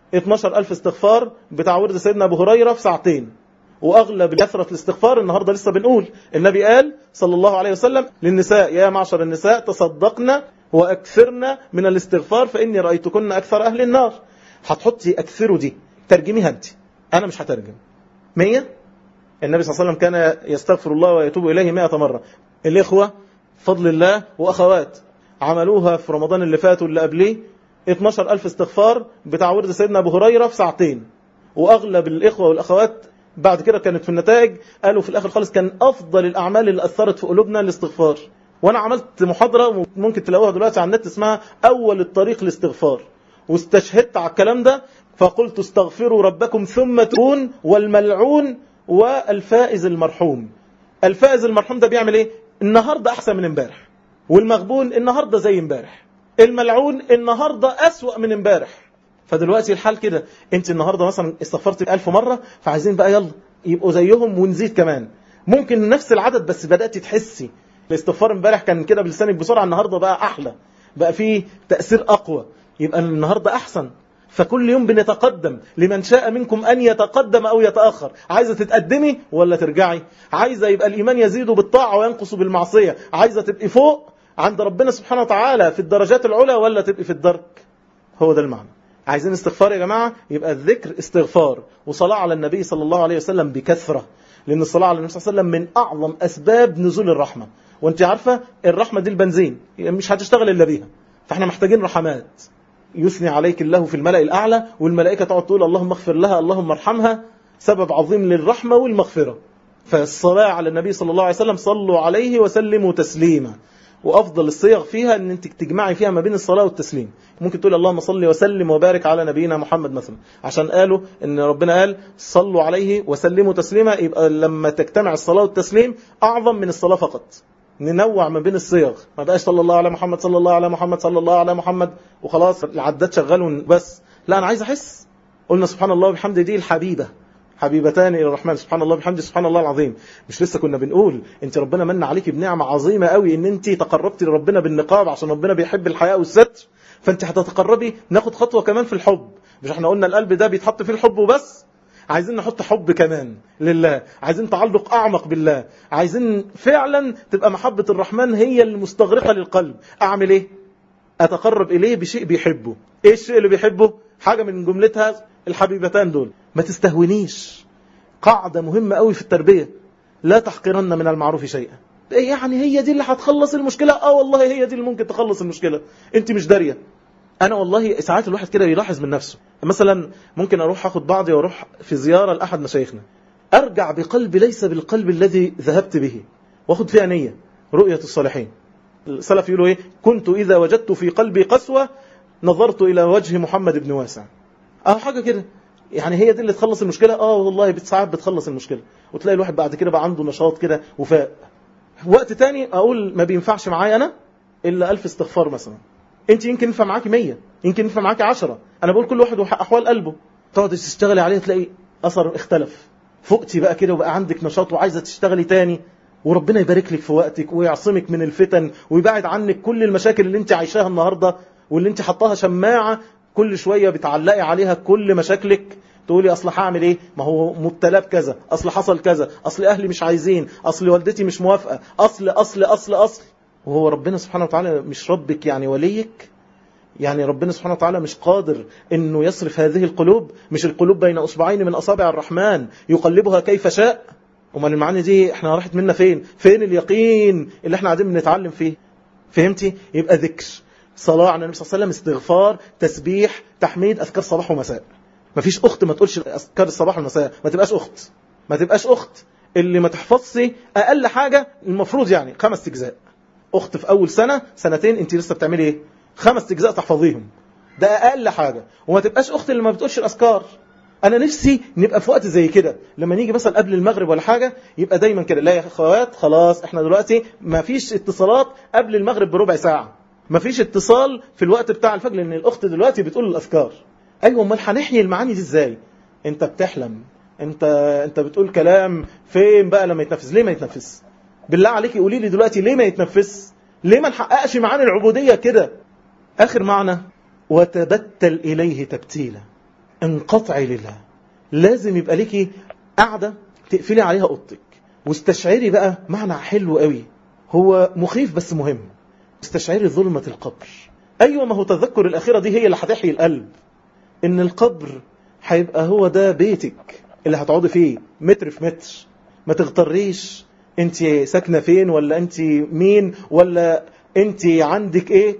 12 ألف استغفار بتاع ورد سيدنا أبو هريرة في ساعتين وأغلب كثرة الاستغفار النهاردة لسه بنقول النبي قال صلى الله عليه وسلم للنساء يا معشر النساء تصدقنا وأكثرنا من الاستغفار فإني رأيتكن أكثر أهل النار هتحطي أكثروا دي ترجميها أنت أنا مش هترجم مية النبي صلى الله عليه وسلم كان يستغفر الله ويتوب إليه مئة مرة الإخوة فضل الله وأخوات عملوها في رمضان اللي فات واللي قبليه 12 ألف استغفار بتاع ورد سيدنا أبو هريرة في ساعتين وأغلب الإخوة والأخوات بعد كده كانت في النتائج قالوا في الآخر خالص كان أفضل الأعمال اللي أثرت في قلوبنا الاستغفار وأنا عملت محاضرة ممكن تلاقوها دلوقتي على النت اسمها أول الطريق الاستغفار واستشهدت على الكلام ده فقلت استغفروا ربكم ثم تكون والملعون والفائز المرحوم الفائز المرحوم ده بيعمل ايه النهاردة أحسن من امبارح والمغبون النهاردة زي امبارح الملعون النهاردة أسوأ من امبارح فدلوقتي الحال كده انت النهاردة مثلا استغفرت ألف مرة فعايزين بقى يلا يبقوا زيهم ونزيد كمان ممكن نفس العدد بس بدأت تحسي الاستغفار امبارح كان كده بلسانك بسرعة النهاردة بقى أحلى بقى فيه تأثير أقوى يبقى النهاردة أحسن فكل يوم بنتقدم لمن شاء منكم أن يتقدم أو يتأخر عايزة تتقدمي ولا ترجعي عايزة يبقى الإيمان يزيد بالطاعة وينقص بالمعصية عايزة تبقي فوق عند ربنا سبحانه وتعالى في الدرجات العلى ولا تبقي في الدرك هو ده المعنى عايزين استغفار يا جماعة يبقى الذكر استغفار وصلاة على النبي صلى الله عليه وسلم بكثرة لأن الصلاة على النبي صلى الله عليه وسلم من أعظم أسباب نزول الرحمة وانت عارفة الرحمة دي البنزين مش هتشتغل إلا بيها فاحنا محتاجين رحمات يثني عليك الله في الملأ الأعلى والملائكة تقعد تقول اللهم اغفر لها اللهم ارحمها سبب عظيم للرحمة والمغفرة فالصلاة على النبي صلى الله عليه وسلم صلوا عليه وسلموا تسليما وأفضل الصيغ فيها أن أنت تجمعي فيها ما بين الصلاة والتسليم ممكن تقول اللهم صل وسلم وبارك على نبينا محمد مثلا عشان قالوا أن ربنا قال صلوا عليه وسلموا تسليما يبقى لما تجتمع الصلاة والتسليم أعظم من الصلاة فقط ننوع ما بين الصيغ ما بقاش صلى الله على محمد صلى الله على محمد صلى الله على محمد وخلاص العداد شغال بس لا أنا عايز أحس قلنا سبحان الله وبحمده دي الحبيبة حبيبتان الى الرحمن سبحان الله بحمده سبحان الله العظيم مش لسه كنا بنقول انت ربنا من عليك بنعمه عظيمه قوي ان انت تقربتي لربنا بالنقاب عشان ربنا بيحب الحياء والستر فانت هتتقربي ناخد خطوه كمان في الحب مش احنا قلنا القلب ده بيتحط فيه الحب وبس عايزين نحط حب كمان لله عايزين تعلق اعمق بالله عايزين فعلا تبقى محبه الرحمن هي المستغرقه للقلب اعمل ايه اتقرب اليه بشيء بيحبه ايه الشيء اللي بيحبه حاجه من جملتها الحبيبتان دول ما تستهونيش قاعدة مهمة قوي في التربية لا تحقرن من المعروف شيئا يعني هي دي اللي هتخلص المشكلة اه والله هي دي اللي ممكن تخلص المشكلة انت مش دارية انا والله ساعات الواحد كده يلاحظ من نفسه مثلا ممكن اروح اخد بعضي واروح في زيارة لاحد مشايخنا ارجع بقلبي ليس بالقلب الذي ذهبت به واخد فيها نية رؤية الصالحين السلف يقولوا ايه كنت اذا وجدت في قلبي قسوة نظرت الى وجه محمد بن واسع اه حاجة كده يعني هي دي اللي تخلص المشكلة اه والله ساعات بتخلص المشكلة وتلاقي الواحد بعد كده بقى عنده نشاط كده وفاء وقت تاني اقول ما بينفعش معايا انا الا الف استغفار مثلا انت يمكن ينفع معاكي 100 يمكن ينفع معاكي 10 انا بقول كل واحد احوال قلبه تقعد تشتغلي عليه تلاقي اثر اختلف فقتي بقى كده وبقى عندك نشاط وعايزه تشتغلي تاني وربنا يبارك لك في وقتك ويعصمك من الفتن ويبعد عنك كل المشاكل اللي انت عايشاها النهارده واللي انت حطاها شماعه كل شويه بتعلقي عليها كل مشاكلك تقولي اصل هعمل ايه ما هو مبتلى بكذا اصل حصل كذا اصل اهلي مش عايزين اصل والدتي مش موافقه اصل اصل اصل اصل وهو ربنا سبحانه وتعالى مش ربك يعني وليك يعني ربنا سبحانه وتعالى مش قادر انه يصرف هذه القلوب مش القلوب بين اصبعين من اصابع الرحمن يقلبها كيف شاء امال المعاني دي احنا راحت منا فين فين اليقين اللي احنا قاعدين بنتعلم فيه فهمتي يبقى ذكر صلاة على النبي صلى الله عليه وسلم استغفار تسبيح تحميد أذكار صباح ومساء مفيش أخت ما تقولش أذكار الصباح والمساء ما تبقاش أخت ما تبقاش أخت اللي ما تحفظش أقل حاجة المفروض يعني خمس أجزاء أخت في أول سنة سنتين أنت لسه بتعملي إيه خمس أجزاء تحفظيهم ده أقل حاجة وما تبقاش أخت اللي ما بتقولش الأذكار انا نفسي نبقى في وقت زي كده لما نيجي مثلا قبل المغرب ولا حاجه يبقى دايما كده لا يا اخوات خلاص احنا دلوقتي ما فيش اتصالات قبل المغرب بربع ساعه ما فيش اتصال في الوقت بتاع الفجر لان الاخت دلوقتي بتقول الاذكار ايوه امال هنحيي المعاني دي ازاي انت بتحلم انت انت بتقول كلام فين بقى لما يتنفذ ليه ما يتنفذ بالله عليكي قولي لي دلوقتي ليه ما يتنفذ ليه ما نحققش معاني العبوديه كده اخر معنى وتبتل اليه تبتيلا انقطعي لله لازم يبقى ليكي قاعده تقفلي عليها اوضتك واستشعري بقى معنى حلو قوي هو مخيف بس مهم استشعري ظلمة القبر أيوة ما هو تذكر الأخيرة دي هي اللي هتحيي القلب إن القبر هيبقى هو ده بيتك اللي هتقعدي فيه متر في متر ما تغتريش انت ساكنة فين ولا انت مين ولا انت عندك ايه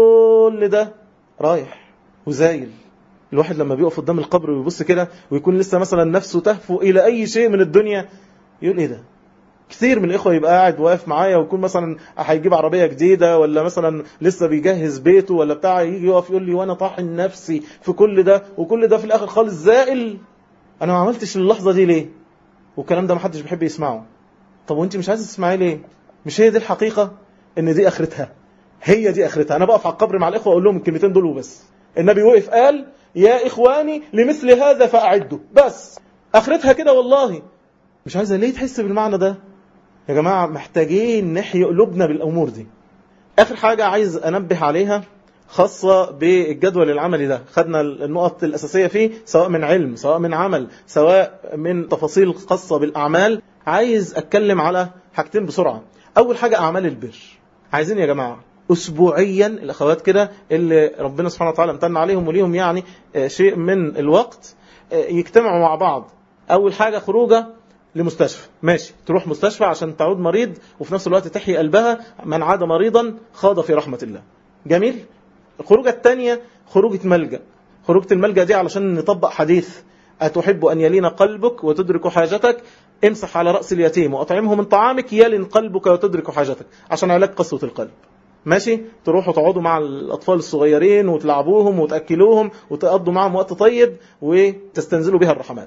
كل ده رايح وزايل الواحد لما بيقف قدام القبر ويبص كده ويكون لسه مثلا نفسه تهفو الى اي شيء من الدنيا يقول ايه ده كثير من الاخوه يبقى قاعد واقف معايا ويكون مثلا هيجيب عربيه جديده ولا مثلا لسه بيجهز بيته ولا بتاع يجي يقف يقول لي وانا طاحن نفسي في كل ده وكل ده في الاخر خالص زائل انا ما عملتش اللحظه دي ليه والكلام ده ما حدش بيحب يسمعه طب وانت مش عايز تسمعيه ليه مش هي دي الحقيقه ان دي اخرتها هي دي اخرتها انا بقف على القبر مع الاخوه اقول لهم الكلمتين دول وبس النبي وقف قال يا اخواني لمثل هذا فاعدوا بس اخرتها كده والله مش عايزه ليه تحس بالمعنى ده يا جماعه محتاجين نحيي قلوبنا بالامور دي اخر حاجه عايز انبه عليها خاصة بالجدول العملي ده خدنا النقط الأساسية فيه سواء من علم سواء من عمل سواء من تفاصيل خاصة بالأعمال عايز أتكلم على حاجتين بسرعة أول حاجة أعمال البر عايزين يا جماعة أسبوعيا الأخوات كده اللي ربنا سبحانه وتعالى امتن عليهم وليهم يعني شيء من الوقت يجتمعوا مع بعض أول حاجة خروجة لمستشفى ماشي تروح مستشفى عشان تعود مريض وفي نفس الوقت تحيي قلبها من عاد مريضا خاض في رحمة الله جميل الخروجة الثانية خروجة ملجأ خروجة الملجأ دي علشان نطبق حديث أتحب أن يلين قلبك وتدرك حاجتك امسح على رأس اليتيم وأطعمه من طعامك يلن قلبك وتدرك حاجتك عشان علاج قسوة القلب ماشي تروحوا تقعدوا مع الأطفال الصغيرين وتلعبوهم وتأكلوهم وتقضوا معهم وقت طيب وتستنزلوا بها الرحمات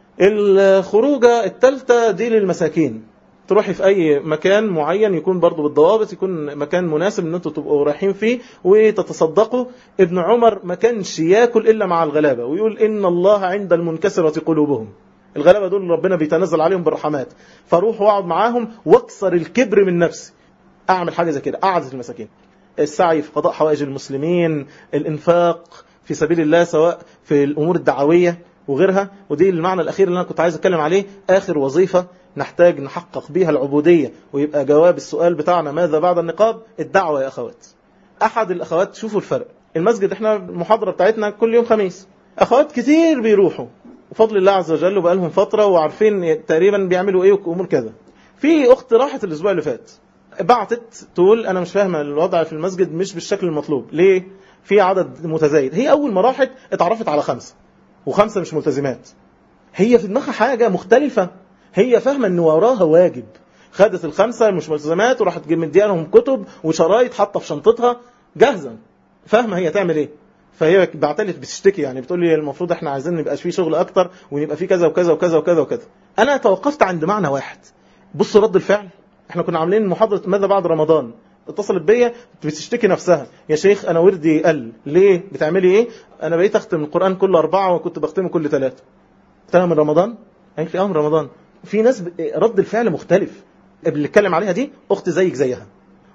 الخروجة الثالثة دي للمساكين تروحي في اي مكان معين يكون برضو بالضوابط يكون مكان مناسب ان انتوا تبقوا رايحين فيه وتتصدقوا ابن عمر ما كانش ياكل الا مع الغلابه ويقول ان الله عند المنكسره قلوبهم الغلابه دول ربنا بيتنزل عليهم بالرحمات فاروح واقعد معاهم واكسر الكبر من نفسي اعمل حاجه زي كده قعده المساكين السعي في قضاء حوائج المسلمين الانفاق في سبيل الله سواء في الامور الدعويه وغيرها ودي المعنى الأخير اللي أنا كنت عايز أتكلم عليه آخر وظيفة نحتاج نحقق بيها العبودية ويبقى جواب السؤال بتاعنا ماذا بعد النقاب الدعوة يا أخوات أحد الأخوات شوفوا الفرق المسجد احنا المحاضرة بتاعتنا كل يوم خميس أخوات كتير بيروحوا وفضل الله عز وجل وبقى لهم فترة وعارفين تقريبا بيعملوا ايه وامور كذا في اخت راحت الاسبوع اللي فات بعتت تقول انا مش فاهمه الوضع في المسجد مش بالشكل المطلوب ليه في عدد متزايد هي اول ما راحت اتعرفت على خمسه وخمسة مش ملتزمات هي في دماغها حاجة مختلفة هي فاهمة ان وراها واجب خدت الخمسة مش ملتزمات وراحت مديانهم كتب وشرايط حاطة في شنطتها جاهزة فاهمة هي تعمل ايه فهي بعتلت بتشتكي يعني بتقول لي المفروض احنا عايزين نبقى فيه شغل اكتر ونبقى فيه كذا وكذا وكذا وكذا وكذا انا توقفت عند معنى واحد بص رد الفعل احنا كنا عاملين محاضرة ماذا بعد رمضان اتصلت بيا بتشتكي نفسها يا شيخ انا وردي قل ليه بتعملي ايه انا بقيت اختم القران كل اربعه وكنت بختمه كل ثلاثه قلت من رمضان قالت لي اه من رمضان في ناس رد الفعل مختلف اللي اتكلم عليها دي اخت زيك زيها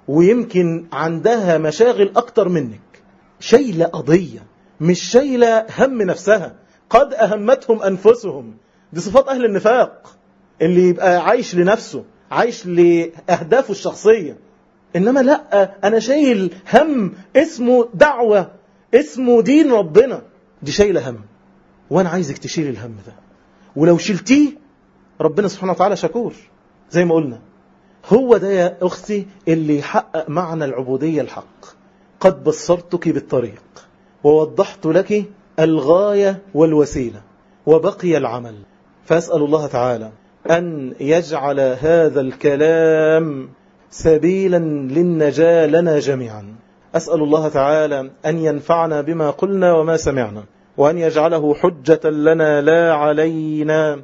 ويمكن عندها مشاغل اكتر منك شايله قضيه مش شايله هم نفسها قد اهمتهم انفسهم دي صفات اهل النفاق اللي يبقى عايش لنفسه عايش لاهدافه الشخصيه إنما لا أنا شايل هم اسمه دعوة اسمه دين ربنا دي شايلة هم وأنا عايزك تشيل الهم ده ولو شلتيه ربنا سبحانه وتعالى شكور زي ما قلنا هو ده يا أختي اللي يحقق معنى العبودية الحق قد بصرتك بالطريق ووضحت لك الغاية والوسيلة وبقي العمل فأسأل الله تعالى أن يجعل هذا الكلام سبيلا للنجاة لنا جميعا أسأل الله تعالى أن ينفعنا بما قلنا وما سمعنا وأن يجعله حجة لنا لا علينا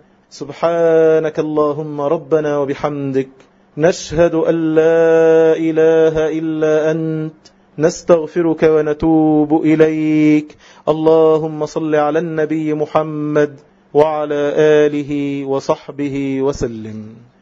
سبحانك اللهم ربنا وبحمدك نشهد أن لا إله إلا أنت نستغفرك ونتوب إليك اللهم صل على النبي محمد وعلى آله وصحبه وسلم